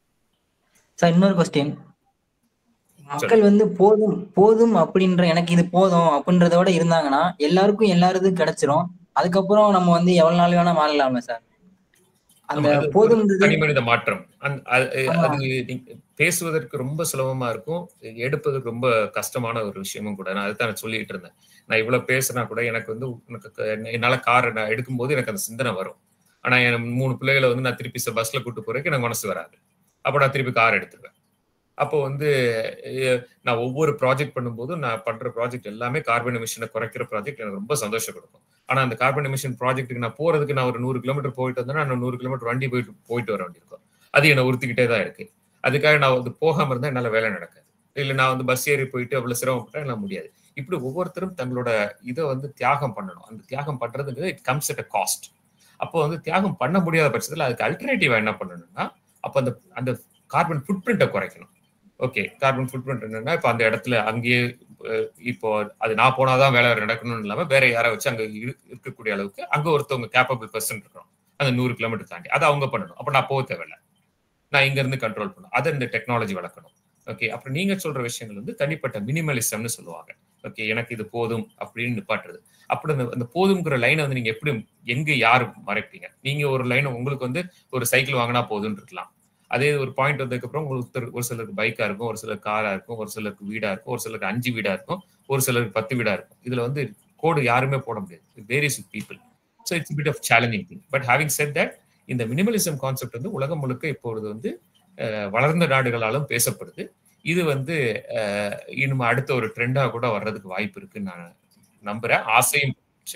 சார் இன்னொரு கொஸ்டின் மக்கள் வந்து போதும் போதும் அப்படின்ற எனக்கு இது போதும் அப்படின்றத விட இருந்தாங்கன்னா எல்லாருக்கும் எல்லாருக்கும் கிடைச்சிரும் அதுக்கப்புறம் நம்ம வந்து எவ்வளவு நாள் வேணா வாழலாமே சார் அந்த ஆமா, அது ஒரு போதும்ன்றது தனி மனித மாற்றம் அந்த- அது ஆமா. அது நீங்க பேசுவதற்கு ரொம்ப சுலபமா இருக்கும் எடுப்பதற்கு ரொம்ப கஷ்டமான ஒரு விஷயமும் கூட நான் அதுதான் நான் சொல்லிட்டு இருந்தேன் நான் இவ்வளவு பேசினா கூட எனக்கு வந்து எனக்கு க- என்னால கார் நான் எடுக்கும்போது எனக்கு அந்த சிந்தனை வரும் ஆனா என் மூணு பிள்ளைகளை வந்து நான் திருப்பி பஸ்ல கூட்டு போறதுக்கு எனக்கு மனசு வராது அப்ப நான் திருப்பி கார் எடுத்துருவேன் அப்போ வந்து அஹ், நான் ஒவ்வொரு ப்ராஜெக்ட் பண்ணும்போதும் நான் பண்ற ப்ராஜெக்ட் எல்லாமே கார்பன் எமிஷனை குறைக்கிற ப்ராஜெக்ட் எனக்கு ரொம்ப சந்தோஷம் கொடுக்கும் ஆனா அந்த கார்பன் எமிஷன் ப்ராஜெக்ட்டுக்கு நான் போறதுக்கு நான் ஒரு நூறு கிலோமீட்டர் போயிட்டு வந்தேன்னா நான் நூறு கிலோமீட்டர் வண்டி போயிட்டு போயிட்டு வர வேண்டியிருக்கும் அது என்னை உறுத்திக்கிட்டே தான் இருக்கு அதுக்காக நான் வந்து போகாம இருந்தா என்னால வேலை நடக்காது இல்ல நான் வந்து பஸ் ஏறி போயிட்டு அவ்வளவு சிரமப்பட்டா என்னால முடியாது இப்படி ஒவ்வொருத்தரும் தங்களோட இதை வந்து தியாகம் பண்ணணும் அந்த தியாகம் பண்றதுங்கிறது it comes at a cost அப்போ வந்து தியாகம் பண்ண முடியாத பட்சத்துல அதுக்கு அல்டர்னேட்டிவா என்ன பண்ணணும்னா அப்ப அந்த அந்த கார்பன் ஃபுட் பிரிண்ட்டை குறைக்கணும் ஓகே கார்பன் ஃபுட் பிரிண்ட் என்னன்னா இப்போ அந்த இடத்துல அங்கேயே அஹ், இப்போ அது நான் போனாதான் வேலை நடக்கணும்னு இல்லாம வேற யாரை வச்சு அங்க இரு- இருக்கக்கூடிய அளவுக்கு அங்க ஒருத்தவங்க கேப்பபிள் பர்சன் இருக்கணும் அந்த நூறு கிலோமீட்டர் தாண்டி அதை அவங்க பண்ணணும் அப்ப நான் போக தேவையில்ல நான் இங்க இருந்து கண்ட்ரோல் பண்ணணும் அதை இந்த டெக்னாலஜி வளர்க்கணும் ஓகே அப்புறம் நீங்க சொல்ற விஷயங்கள் வந்து தனிப்பட்ட மினிமலிசம்னு சொல்லுவாங்க ஓகே எனக்கு இது போதும் அப்படின்னு நிப்பாட்டுறது அப்படி அந்த அந்த போதுங்கிற லைனை வந்து நீங்க எப்படி எங்க யார் மறைப்பீங்க நீங்க ஒரு லைன் உங்களுக்கு வந்து ஒரு சைக்கிள் வாங்கினா போதும்னு இருக்கலாம் அதே ஒரு பாயிண்ட் வந்ததுக்கு அப்புறம் உங்களுக்கு ஒருத்தர் ஒரு சிலருக்கு பைக்கா இருக்கும் ஒரு சிலருக்கு காரா இருக்கும் ஒரு சிலருக்கு வீடா இருக்கும் ஒரு சிலருக்கு அஞ்சு வீடா இருக்கும் ஒரு சிலருக்கு பத்து வீடா இருக்கும் இதுல வந்து கோடு யாருமே போட முடியாது various with people so it's bit of challenging thing but having set that இந்த மினிமலிசம் கான்செப்ட் வந்து உலகம் முழுக்க இப்பொழுது வந்து அஹ், வளர்ந்த நாடுகளாலும் பேசப்படுது இது வந்து அஹ், இன்னும் அடுத்த ஒரு ட்ரெண்டா கூட வர்றதுக்கு வாய்ப்பு இருக்குன்னு நான் நம்புறேன் ஆசையும்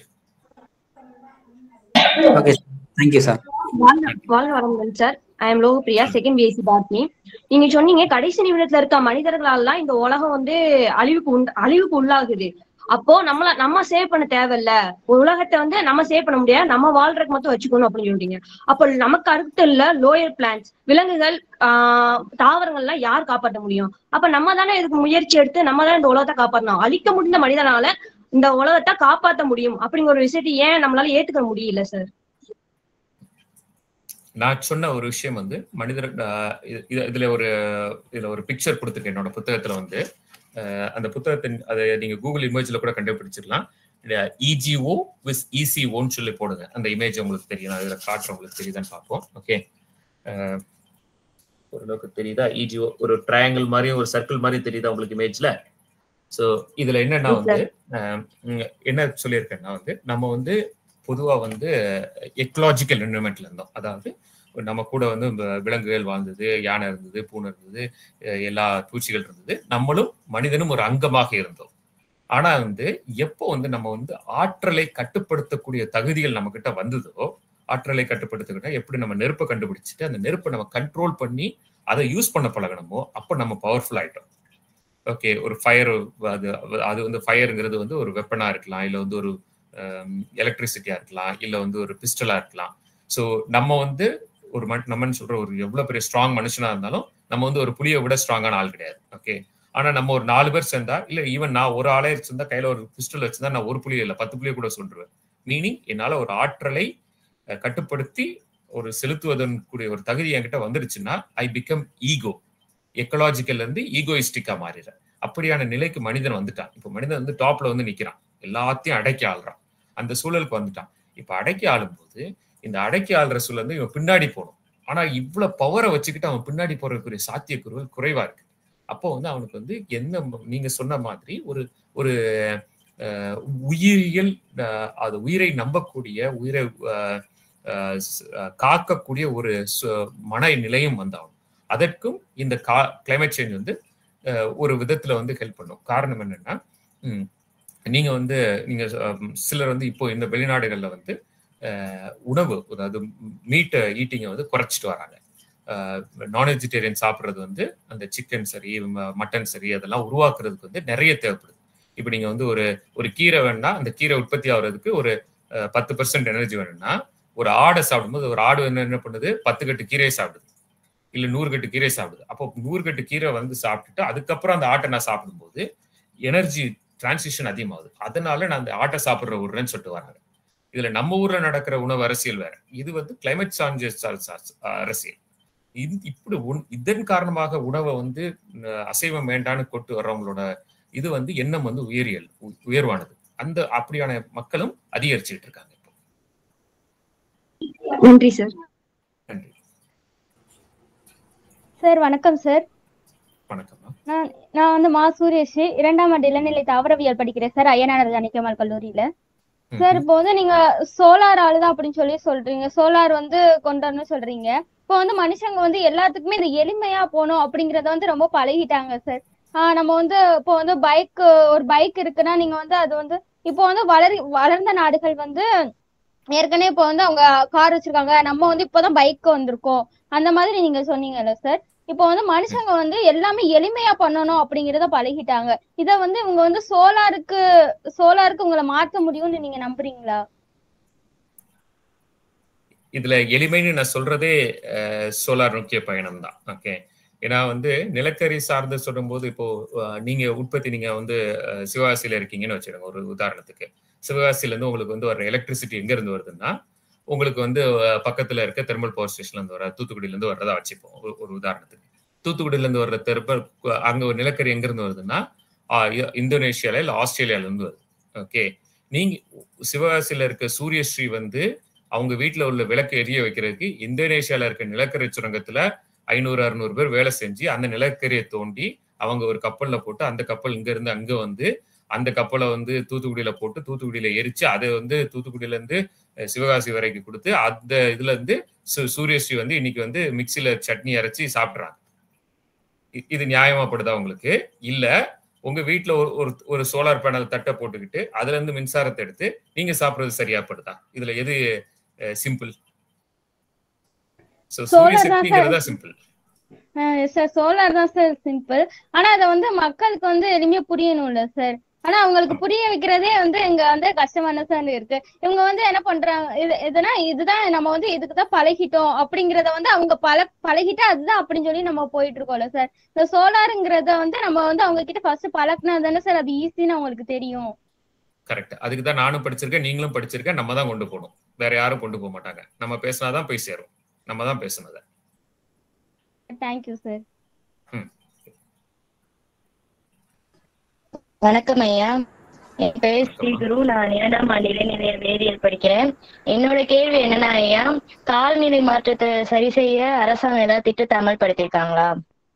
ஓகே தேங்க்யூ சார் வாழ்க வாழ்க வளமுடன் சார் ஐ எம் லோக பிரியா செகண்ட் பிஎஸ்சி பார்ட்னி நீங்க சொன்னீங்க கடைசி நிமிடத்துல இருக்க மனிதர்களால இந்த உலகம் வந்து அழிவுக்கு உண்டு அழிவுக்கு உள்ளாகுது அப்போ நம்மள நம்ம சேவ் பண்ண தேவையில்ல ஒரு உலகத்தை வந்து நம்ம சேவ் பண்ண முடியாது நம்ம வாழ்றதுக்கு மட்டும் வச்சுக்கணும் அப்படின்னு சொல்றீங்க அப்போ நமக்கு அடுத்து இல்ல லோயர் பிளான்ஸ் விலங்குகள் ஆஹ் தாவரங்கள்லாம் யார் காப்பாற்ற முடியும் அப்ப நம்ம தானே இதுக்கு முயற்சி எடுத்து நம்ம தான் இந்த உலகத்தை காப்பாற்றணும் அழிக்க முடிந்த மனிதனால இந்த உலகத்தை காப்பாற்ற முடியும் அப்படிங்கிற ஒரு விஷயத்தை ஏன் நம்மளால ஏத்துக்க முடியல சார் நான் சொன்ன ஒரு விஷயம் வந்து மனிதர் ஆஹ் இது- இது- இதுல ஒரு இதுல ஒரு பிக்சர் கொடுத்துருக்கேன் என்னோட புத்தகத்துல வந்து ஆஹ் அந்த புத்தகத்தின் அதை நீங்க கூகுள் இமேஜ்ல கூட கண்டுபிடிச்சிடலாம் இஜிஓ வித் இசிஓன்னு சொல்லி போடுங்க அந்த இமேஜ் உங்களுக்கு தெரியும் நான் இதுல காட்டுறேன் உங்களுக்கு தெரியுதான்னு பார்ப்போம் ஓகே ஓரளவுக்கு தெரியுதா இஜிஓ ஒரு ட்ரையாங்கிள் மாதிரியும் ஒரு சர்க்கிள் மாதிரி தெரியுதா உங்களுக்கு இமேஜ்ல ஸோ இதுல என்னன்னா வந்து ஆஹ் உம் என்ன சொல்லியிருக்கேன்னா வந்து நம்ம வந்து பொதுவா வந்து எக்கலாஜிக்கல் என்வரன்மெண்ட்ல இருந்தோம் அதாவது நம்ம கூட வந்து வ- விலங்குகள் வாழ்ந்தது யானை இருந்தது பூனை இருந்தது அஹ் எல்லா பூச்சிகள் இருந்தது நம்மளும் மனிதனும் ஒரு அங்கமாக இருந்தோம் ஆனா வந்து எப்போ வந்து நம்ம வந்து ஆற்றலை கட்டுப்படுத்தக்கூடிய தகுதிகள் நம்ம கிட்ட வந்ததோ ஆற்றலை கட்டுப்படுத்திக்கிட்டா எப்படி நம்ம நெருப்பை கண்டுபிடிச்சிட்டு அந்த நெருப்பை நம்ம கண்ட்ரோல் பண்ணி அதை யூஸ் பண்ண பழகணுமோ அப்போ நம்ம பவர்ஃபுல் ஆயிட்டோம் ஓகே ஒரு ஃபயர் அது அது வந்து ஃபயருங்கிறது வந்து ஒரு வெப்பனா இருக்கலாம் இல்ல வந்து ஒரு எலக்ட்ரிசிட்டியா இருக்கலாம் இல்ல வந்து ஒரு பிஸ்டலா இருக்கலாம் ஸோ நம்ம வந்து ஒரு மண் நம்மன்னு சொல்ற ஒரு எவ்வளவு பெரிய ஸ்ட்ராங் மனுஷனா இருந்தாலும் நம்ம வந்து ஒரு புலியை விட ஸ்ட்ராங்கான ஆள் கிடையாது ஓகே ஆனா நம்ம ஒரு நாலு பேர் சேர்ந்தா இல்ல ஈவன் நான் ஒரு ஆளே வச்சிருந்தா கையில ஒரு பிஸ்டல் வச்சிருந்தா நான் ஒரு புலியை இல்ல பத்து புலியை கூட சொல்றேன் மீனிங் என்னால ஒரு ஆற்றலை அஹ், கட்டுப்படுத்தி ஒரு செலுத்துவதன் கூடிய ஒரு தகுதி என்கிட்ட வந்துருச்சுன்னா ஐ பிகம் ஈகோ எக்கலாஜிக்கல்ல இருந்து ஈகோயிஸ்டிக்கா மாறிடுறேன் அப்படியான நிலைக்கு மனிதன் வந்துட்டான் இப்போ மனிதன் வந்து டாப்ல வந்து நிக்கிறான் எல்லாத்தையும் அடக்கி ஆள்றான் அந்த சூழலுக்கு வந்துட்டான் இப்ப அடக்கி ஆளும்போது இந்த அடக்கி ஆள்ற சூழல் வந்து இவன் பின்னாடி போகணும் ஆனா இவ்வளவு பவரை வச்சுக்கிட்டு அவன் பின்னாடி போறதுக்குரிய சாத்தியக்கூறுகள் குறைவா இருக்கு அப்போ வந்து அவனுக்கு வந்து என்ன நீங்க சொன்ன மாதிரி ஒரு ஒரு அஹ், உயிரியல் அஹ், அது உயிரை நம்பக்கூடிய உயிரை அஹ், அஹ், ஸ்- அஹ், காக்கக்கூடிய ஒரு சு- மன நிலையும் வந்தாகும் அதற்கும் இந்த கா கிளைமேட் சேஞ்ச் வந்து அஹ், ஒரு விதத்துல வந்து ஹெல்ப் பண்ணும் காரணம் என்னன்னா ம், நீங்க வந்து நீங்க அஹ், சிலர் வந்து இப்போ இந்த வெளிநாடுகள்ல வந்து அஹ், உணவு அதாவது மீட் ஈட்டிங்கை வந்து குறைச்சிட்டு வராங்க நான் வெஜிடேரியன் சாப்பிட்றது வந்து அந்த சிக்கன் சரி மட்டன் சரி அதெல்லாம் உருவாக்குறதுக்கு வந்து நிறைய தேவைப்படுது இப்போ நீங்க வந்து ஒரு ஒரு கீரை வேணும்னா அந்த கீரை உற்பத்தி ஆகுறதுக்கு ஒரு அஹ், பத்து பர்சன்ட் எனர்ஜி வேணும்னா ஒரு ஆடை சாப்பிடும்போது ஒரு ஆடு என்ன என்ன பண்ணுது பத்து கட்டு கீரையை சாப்பிடுது இல்ல நூறு கட்டு கீரை சாப்பிடுது அப்போ நூறு கட்டு கீரை வந்து சாப்பிட்டுட்டு அதுக்கப்புறம் அந்த ஆட்டை நான் சாப்பிடும்போது எனர்ஜி டிரான்சிஷன் அதிகமாகுது அதனால நான் அந்த ஆட்டை சாப்பிடுற விடுறேன்னு சொல்லிட்டு வராங்க இதுல நம்ம ஊர்ல நடக்கிற உணவு அரசியல் வேற இது வந்து கிளைமேட் சாஞ்சஸ் அரசியல் இது இப்படி உண்- இதன் காரணமாக உணவை வந்து அஹ், அசைவம் வேண்டான்னு கொண்டு வர்றவங்களோட இது வந்து எண்ணம் வந்து உயரியல் உ- உயர்வானது அந்த அப்படியான மக்களும் அதிகரிச்சுட்டு இருக்காங்க இப்போ நன்றி சார் சார் வணக்கம் சார் வணக்கம்மா நான் நான் வந்து மா சூரியஸ்ரீ இரண்டாம் ஆண்டு இளநிலை தாவரவியல் படிக்கிறேன் சார் ஐயனார் கணிக்கமால் கல்லூரியில சார் இப்போ வந்து நீங்க சோலார் ஆளுதான் அப்படின்னு சொல்லி சொல்றீங்க சோலார் வந்து கொண்டு வரணும்னு சொல்றீங்க இப்போ வந்து மனுஷங்க வந்து எல்லாத்துக்குமே இது எளிமையா போகணும் அப்படிங்கறத வந்து ரொம்ப பழகிட்டாங்க சார் ஆஹ் நம்ம வந்து இப்போ வந்து பைக் ஒரு பைக் இருக்குன்னா நீங்க வந்து அது வந்து இப்போ வந்து வளர் வளர்ந்த நாடுகள் வந்து ஏற்கனவே இப்போ வந்து அவங்க கார் வச்சிருக்காங்க நம்ம வந்து இப்போதான் பைக் வந்திருக்கோம் அந்த மாதிரி நீங்க சொன்னீங்கல்ல சார் இப்போ வந்து மனுஷங்க வந்து எல்லாமே எளிமையா பண்ணணும் அப்படிங்கறத பழகிட்டாங்க இத வந்து இவங்க வந்து சோலாருக்கு சோலாருக்கு உங்களை மாற்ற முடியும்னு நீங்க நம்புறீங்களா இதுல எளிமைன்னு நான் சொல்றதே சோலார் நோக்கிய பயணம் தான் ஓகே ஏன்னா வந்து நிலக்கரி சார்ந்து சொல்லும்போது இப்போ அஹ், நீங்க உற்பத்தி நீங்க வந்து அஹ், சிவகாசியில இருக்கீங்கன்னு வச்சுக்கோங்க ஒரு உதாரணத்துக்கு சிவகாசியில இருந்து உங்களுக்கு வந்து வர எலக்ட்ரிசிட்டி எங்க இருந்து வருதுன்னா உங்களுக்கு வந்து அஹ், பக்கத்துல இருக்க தெர்மல் பவர் ஸ்டேஷன்ல இருந்து வர தூத்துக்குடியில இருந்து வர்றதா வச்சுப்போம் ஒரு- ஒரு உதாரணத்துக்கு தூத்துக்குடியில இருந்து வர்ற தெர்மல் அங்க ஒரு நிலக்கரி எங்க இருந்து வருதுன்னா ஆஹ், இ- இந்தோனேஷியால இல்ல ஆஸ்திரேலியால இருந்து வருது ஓகே நீங்க சிவகாசியில இருக்க சூரியஸ்ரீ வந்து அவங்க வீட்ல உள்ள விளக்கு எரிய வைக்கிறதுக்கு இந்தோனேஷியால இருக்க நிலக்கரி சுரங்கத்துல ஐநூறு அறுநூறு பேர் வேலை செஞ்சு அந்த நிலக்கரியை தோண்டி அவங்க ஒரு கப்பல்ல போட்டு அந்த கப்பல் இங்க இருந்து அங்க வந்து அந்த கப்பலை வந்து தூத்துக்குடியில போட்டு தூத்துக்குடியில எரிச்சு அதை வந்து தூத்துக்குடியில இருந்து அஹ், சிவகாசி வரைக்கும் கொடுத்து அந்த இதுல இருந்து சு- சூரியஸ்ரீ வந்து இன்னைக்கு வந்து மிக்சியில சட்னி அரைச்சி சாப்பிடுறாங்க இ- இது நியாயமாப்படுதா உங்களுக்கு இல்ல உங்க வீட்ல ஒரு ஒரு ஒரு சோலார் பேனல் தட்டை போட்டுக்கிட்டு அதுல இருந்து மின்சாரத்தை எடுத்து நீங்க சாப்பிடுறது சரியாப்படுதா இதுல எது சிம்பிள் சோ சூரிய Solar தான் சக்திங்கிறதா sir. சிம்பிள் சார் சோலார் தான் சார் சிம்பிள் ஆனா அதை வந்து மக்களுக்கு வந்து எளிமையா புரியணும்ல சார் ஆனா அவங்களுக்கு புரிய வைக்கிறதே வந்து இங்க வந்து கஷ்டமான சார் இருக்கு இவங்க வந்து என்ன பண்றாங்க இது இதுனா இதுதான் நம்ம வந்து இதுக்கு தான் பழகிட்டோம் அப்படிங்கறத வந்து அவங்க பழ பழகிட்டா அதுதான் அப்படின்னு சொல்லி நம்ம போயிட்டு இருக்கோம்ல சார் இந்த சோலாருங்கிறத வந்து நம்ம வந்து அவங்க கிட்ட ஃபர்ஸ்ட் பழக்கினா தானே சார் அது ஈஸின்னு அவங்களுக்கு தெரியும் கரெக்ட் அதுக்கு தான் நானும் படிச்சிருக்கேன் நீங்களும் படிச்சிருக்கேன் நம்ம தான் கொண்டு போகணும் வேற யாரும் கொண்டு போக மாட்டாங்க நம்ம பேசினாதான் போய் சேரும் நம்ம தான் பேசுனத தேங்க்யூ சார் வணக்கம் ஐயா என் பேர் ஸ்ரீ குரு நான் இரண்டாம் ஆண்டு இளைநிலை வேதியியல் படிக்கிறேன் என்னோட கேள்வி என்னன்னா ஐயா காலநிலை மாற்றத்தை சரி செய்ய அரசாங்கம் ஏதாவது திட்டத்தை அமல்படுத்தியிருக்காங்களா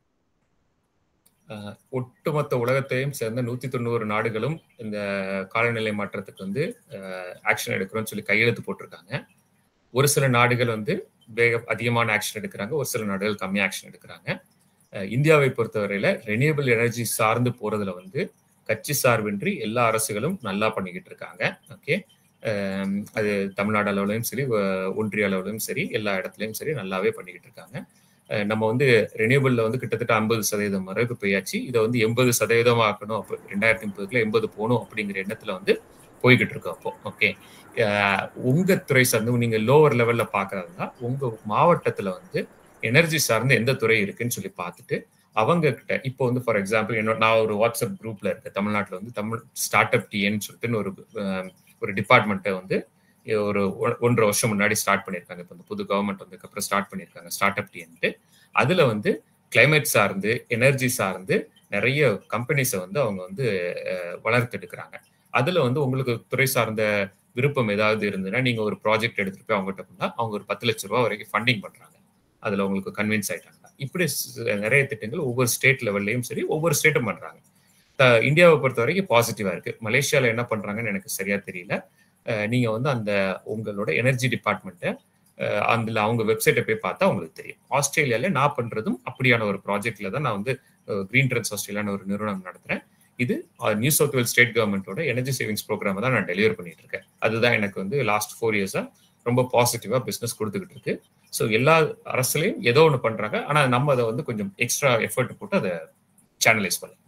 அஹ், ஒட்டுமொத்த உலகத்தையும் சேர்ந்த நூத்தி தொண்ணூறு நாடுகளும் இந்த காலநிலை மாற்றத்துக்கு வந்து ஆக்ஷன் எடுக்கிறோம்னு சொல்லி கையெழுத்து போட்டிருக்காங்க ஒரு சில நாடுகள் வந்து வேக அதிகமான ஆக்ஷன் எடுக்கிறாங்க ஒரு சில நாடுகள் கம்மி ஆக்ஷன் எடுக்கிறாங்க அஹ், இந்தியாவை பொறுத்தவரையில ரெனியபிள் எனர்ஜி சார்ந்து போறதுல வந்து கட்சி சார்பின்றி எல்லா அரசுகளும் நல்லா பண்ணிக்கிட்டு இருக்காங்க ஓகே அது தமிழ்நாடு அளவுலையும் சரி ஒ- ஒன்றிய அளவுலையும் சரி எல்லா இடத்துலையும் சரி நல்லாவே பண்ணிக்கிட்டு இருக்காங்க அஹ் நம்ம வந்து ரெனியூபிள்ல வந்து கிட்டத்தட்ட ஐம்பது சதவீதம் வரைக்கும் போயாச்சு இதை வந்து எண்பது சதவீதம் ஆக்கணும் அப்போ ரெண்டாயிரத்தி முப்பதுக்குள்ள எண்பது போகணும் அப்படிங்கிற எண்ணத்துல வந்து போய்கிட்டு இருக்கோம் அப்போ ஓகே உங்க துறை சார்ந்து நீங்க லோவர் லெவல்ல பாக்குறதுனா உங்க மாவட்டத்துல வந்து எனர்ஜி சார்ந்து எந்த துறை இருக்குன்னு சொல்லி பார்த்துட்டு அவங்க கிட்ட இப்போ வந்து ஃபார் எக்ஸாம்பிள் என்னோட நான் ஒரு வாட்ஸ்அப் குரூப்ல இருக்கேன் தமிழ்நாட்டில் வந்து தமிழ் ஸ்டார்ட் அப் டிஎன்னு சொல்லிட்டு ஒரு அஹ், ஒரு டிபார்ட்மெண்ட்டை வந்து ஒரு ஒ- ஒன்றரை வருஷம் முன்னாடி ஸ்டார்ட் பண்ணியிருக்காங்க இப்போ இந்த புது கவர்மெண்ட் வந்ததுக்கு அப்புறம் ஸ்டார்ட் பண்ணியிருக்காங்க ஸ்டார்ட் அப் டிஎன்ட்டு அதுல வந்து கிளைமேட் சார்ந்து எனர்ஜி சார்ந்து நிறைய கம்பெனிஸை வந்து அவங்க வந்து அஹ், வளர்த்தெடுக்கிறாங்க அதுல வந்து உங்களுக்கு துறை சார்ந்த விருப்பம் ஏதாவது இருந்ததுன்னா நீங்க ஒரு ப்ராஜெக்ட் எடுத்துட்டு போய் அவங்ககிட்ட போனா அவங்க ஒரு பத்து லட்ச ரூபா வரைக்கும் ஃபண்டிங் பண்றாங்க அதுல உங்களுக்கு கன்வின்ஸ் ஆயிட்டாங்க இப்படி ஸ்- நிறைய திட்டங்கள் ஒவ்வொரு ஸ்டேட் லெவல்லையும் சரி ஒவ்வொரு ஸ்டேட்டும் பண்றாங்க த- இந்தியாவை பொறுத்த வரைக்கும் பாசிட்டிவா இருக்கு மலேசியால என்ன பண்றாங்கன்னு எனக்கு சரியா தெரியல அஹ் நீங்க வந்து அந்த உங்களோட எனர்ஜி டிபார்ட்மெண்ட்டை அதுல அவங்க வெப்சைட்டை போய் பார்த்தா உங்களுக்கு தெரியும் ஆஸ்திரேலியால நான் பண்றதும் அப்படியான ஒரு ப்ராஜெக்ட்ல தான் நான் வந்து கிரீன் ட்ரெண்ட்ஸ் ஆஸ்திரேலியான்னு ஒரு நிறுவனம் நடத்துறேன் இது நியூ சவுத் வேல் ஸ்டேட் கவர்மெண்ட்டோட எனர்ஜி சேவிங்ஸ் ப்ரோக்ராம் தான் நான் டெலிவர் பண்ணிட்டு இருக்கேன் அதுதான் எனக்கு வந்து லாஸ்ட் ஃபோர் இயர்ஸா ரொம்ப பாசிட்டிவா பிசினஸ் கொடுத்துக்கிட்டு இருக்கு ஸோ எல்லா அரசுலையும் ஏதோ ஒன்று பண்றாங்க ஆனா நம்ம அதை வந்து கொஞ்சம் எக்ஸ்ட்ரா எஃபர்ட் போட்டு அதை சேனலைஸ் பண்ணலாம்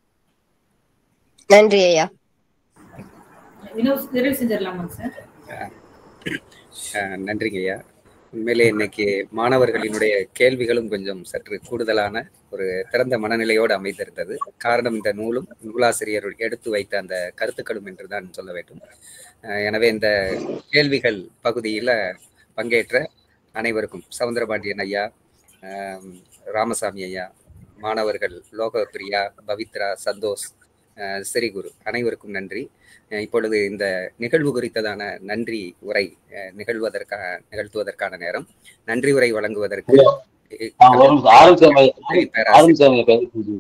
நன்றி ஐயா வினோத் நிறைவு செஞ்சிடலாமாங்க சார் அஹ் நன்றிங்க ஐயா உண்மையிலே இன்னைக்கு மாணவர்களினுடைய கேள்விகளும் கொஞ்சம் சற்று கூடுதலான ஒரு திறந்த மனநிலையோடு அமைந்திருந்தது காரணம் இந்த நூலும் நூலாசிரியர் எடுத்து வைத்த அந்த கருத்துக்களும் என்றுதான் சொல்ல வேண்டும் அஹ் எனவே இந்த கேள்விகள் பகுதியில் பங்கேற்ற அனைவருக்கும் சவுந்தரபாண்டியன் ஐயா அஹ் ராமசாமி ஐயா மாணவர்கள் லோகப்பிரியா பவித்ரா சந்தோஷ் அஹ் சிறிகுரு அனைவருக்கும் நன்றி அஹ் இப்பொழுது இந்த நிகழ்வு குறித்ததான நன்றி உரை அஹ் நிகழ்வதற்கான நிகழ்த்துவதற்கான நேரம் நன்றி உரை வழங்குவதற்கு ஆ, ஒரு நிமிஷம். ஆரம்பிச்சாங்க உதவி பேராசிரியர் ஆரம்பிச்சாங்க பேசுறது.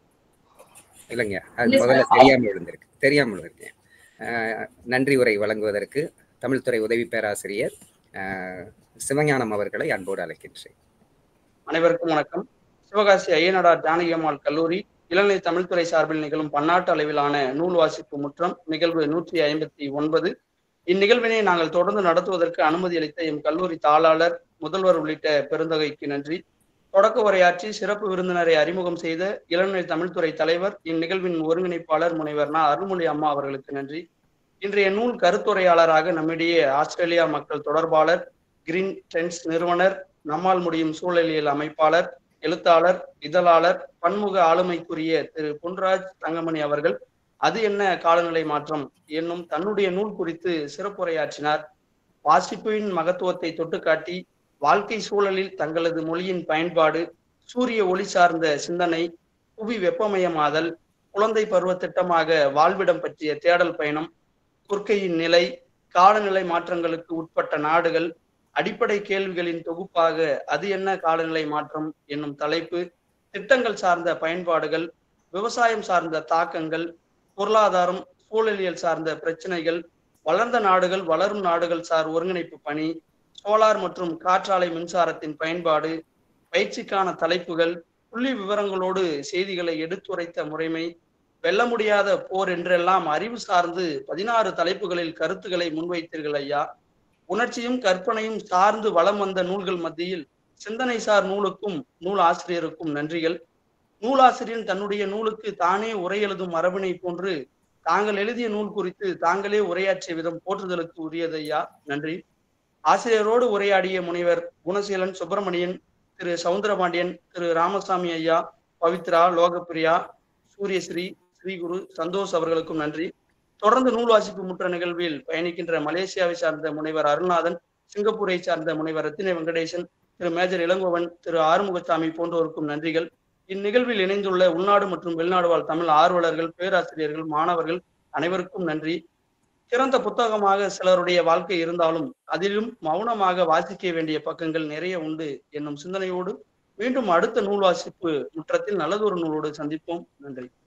இல்லைங்க அது இல்ல முதல்ல சார். தெரியாமல் விழுந்திருக்கு தெரியாமல் விழுந்திருக்கேன் அஹ், நன்றி உரை வழங்குவதற்கு தமிழ்துறை உதவி பேராசிரியர் அஹ், சிவஞானம் அவர்களை அன்போடு அழைக்கின்றேன் அனைவருக்கும் வணக்கம் சிவகாசி ஐயனடார் ஜானகி அம்மாள் கல்லூரி இளநிலை தமிழ்துறை சார்பில் நிகழும் பன்னாட்டு அளவிலான நூல் வாசிப்பு முற்றம் நிகழ்வு நூற்றி ஐம்பத்தி ஒன்பது இந்நிகழ்வினை நாங்கள் தொடர்ந்து நடத்துவதற்கு அனுமதி அளித்த எம் கல்லூரி தாளாளர் முதல்வர் உள்ளிட்ட பெருந்தகைக்கு நன்றி தொடக்க உரையாற்றி சிறப்பு விருந்தினரை அறிமுகம் செய்த இளநிலை தமிழ்துறை தலைவர் இந்நிகழ்வின் ஒருங்கிணைப்பாளர் முனைவர் நா அருள்மொழி அம்மா அவர்களுக்கு நன்றி இன்றைய நூல் கருத்துரையாளராக நம்மிடையே ஆஸ்திரேலியா மக்கள் தொடர்பாளர் கிரீன் ட்ரெண்ட்ஸ் நிறுவனர் நம்மால் முடியும் சூழலியல் அமைப்பாளர் எழுத்தாளர் இதழாளர் பன்முக ஆளுமைக்குரிய திரு பொன்ராஜ் தங்கமணி அவர்கள் அது என்ன காலநிலை மாற்றம் என்னும் தன்னுடைய நூல் குறித்து சிறப்புரையாற்றினார் வாசிப்பின் மகத்துவத்தை தொட்டுக்காட்டி வாழ்க்கை சூழலில் தங்களது மொழியின் பயன்பாடு சூரிய ஒளி சார்ந்த சிந்தனை புவி வெப்பமயமாதல் குழந்தை பருவ திட்டமாக வாழ்விடம் பற்றிய தேடல் பயணம் குர்க்கையின் நிலை காலநிலை மாற்றங்களுக்கு உட்பட்ட நாடுகள் அடிப்படை கேள்விகளின் தொகுப்பாக அது என்ன காலநிலை மாற்றம் என்னும் தலைப்பு திட்டங்கள் சார்ந்த பயன்பாடுகள் விவசாயம் சார்ந்த தாக்கங்கள் பொருளாதாரம் சூழலியல் சார்ந்த பிரச்சனைகள் வளர்ந்த நாடுகள் வளரும் நாடுகள் சார் ஒருங்கிணைப்பு பணி சோலார் மற்றும் காற்றாலை மின்சாரத்தின் பயன்பாடு பயிற்சிக்கான தலைப்புகள் புள்ளி விவரங்களோடு செய்திகளை எடுத்துரைத்த முறைமை வெல்ல முடியாத போர் என்றெல்லாம் அறிவு சார்ந்து பதினாறு தலைப்புகளில் கருத்துக்களை முன்வைத்தீர்கள் ஐயா உணர்ச்சியும் கற்பனையும் சார்ந்து வளம் வந்த நூல்கள் மத்தியில் சிந்தனை சார் நூலுக்கும் நூல் ஆசிரியருக்கும் நன்றிகள் நூலாசிரியன் தன்னுடைய நூலுக்கு தானே உரை எழுதும் மரபினை போன்று தாங்கள் எழுதிய நூல் குறித்து தாங்களே உரையாற்றிய விதம் போற்றுதலுக்கு உரியதையா நன்றி ஆசிரியரோடு உரையாடிய முனைவர் குணசீலன் சுப்பிரமணியன் திரு சவுந்தரபாண்டியன் திரு ராமசாமி ஐயா பவித்ரா லோகப்பிரியா சூரியஸ்ரீ ஸ்ரீகுரு சந்தோஷ் அவர்களுக்கும் நன்றி தொடர்ந்து நூல் வாசிப்பு முற்ற நிகழ்வில் பயணிக்கின்ற மலேசியாவை சார்ந்த முனைவர் அருள்நாதன் சிங்கப்பூரை சார்ந்த முனைவர் ரத்தின வெங்கடேசன் திரு மேஜர் இளங்கோவன் திரு ஆறுமுகசாமி போன்றோருக்கும் நன்றிகள் இந்நிகழ்வில் இணைந்துள்ள உள்நாடு மற்றும் வெளிநாடு வாழ் தமிழ் ஆர்வலர்கள் பேராசிரியர்கள் மாணவர்கள் அனைவருக்கும் நன்றி சிறந்த புத்தகமாக சிலருடைய வாழ்க்கை இருந்தாலும் அதிலும் மௌனமாக வாசிக்க வேண்டிய பக்கங்கள் நிறைய உண்டு என்னும் சிந்தனையோடு மீண்டும் அடுத்த நூல் வாசிப்பு முற்றத்தில் நல்லதொரு நூலோடு சந்திப்போம் நன்றி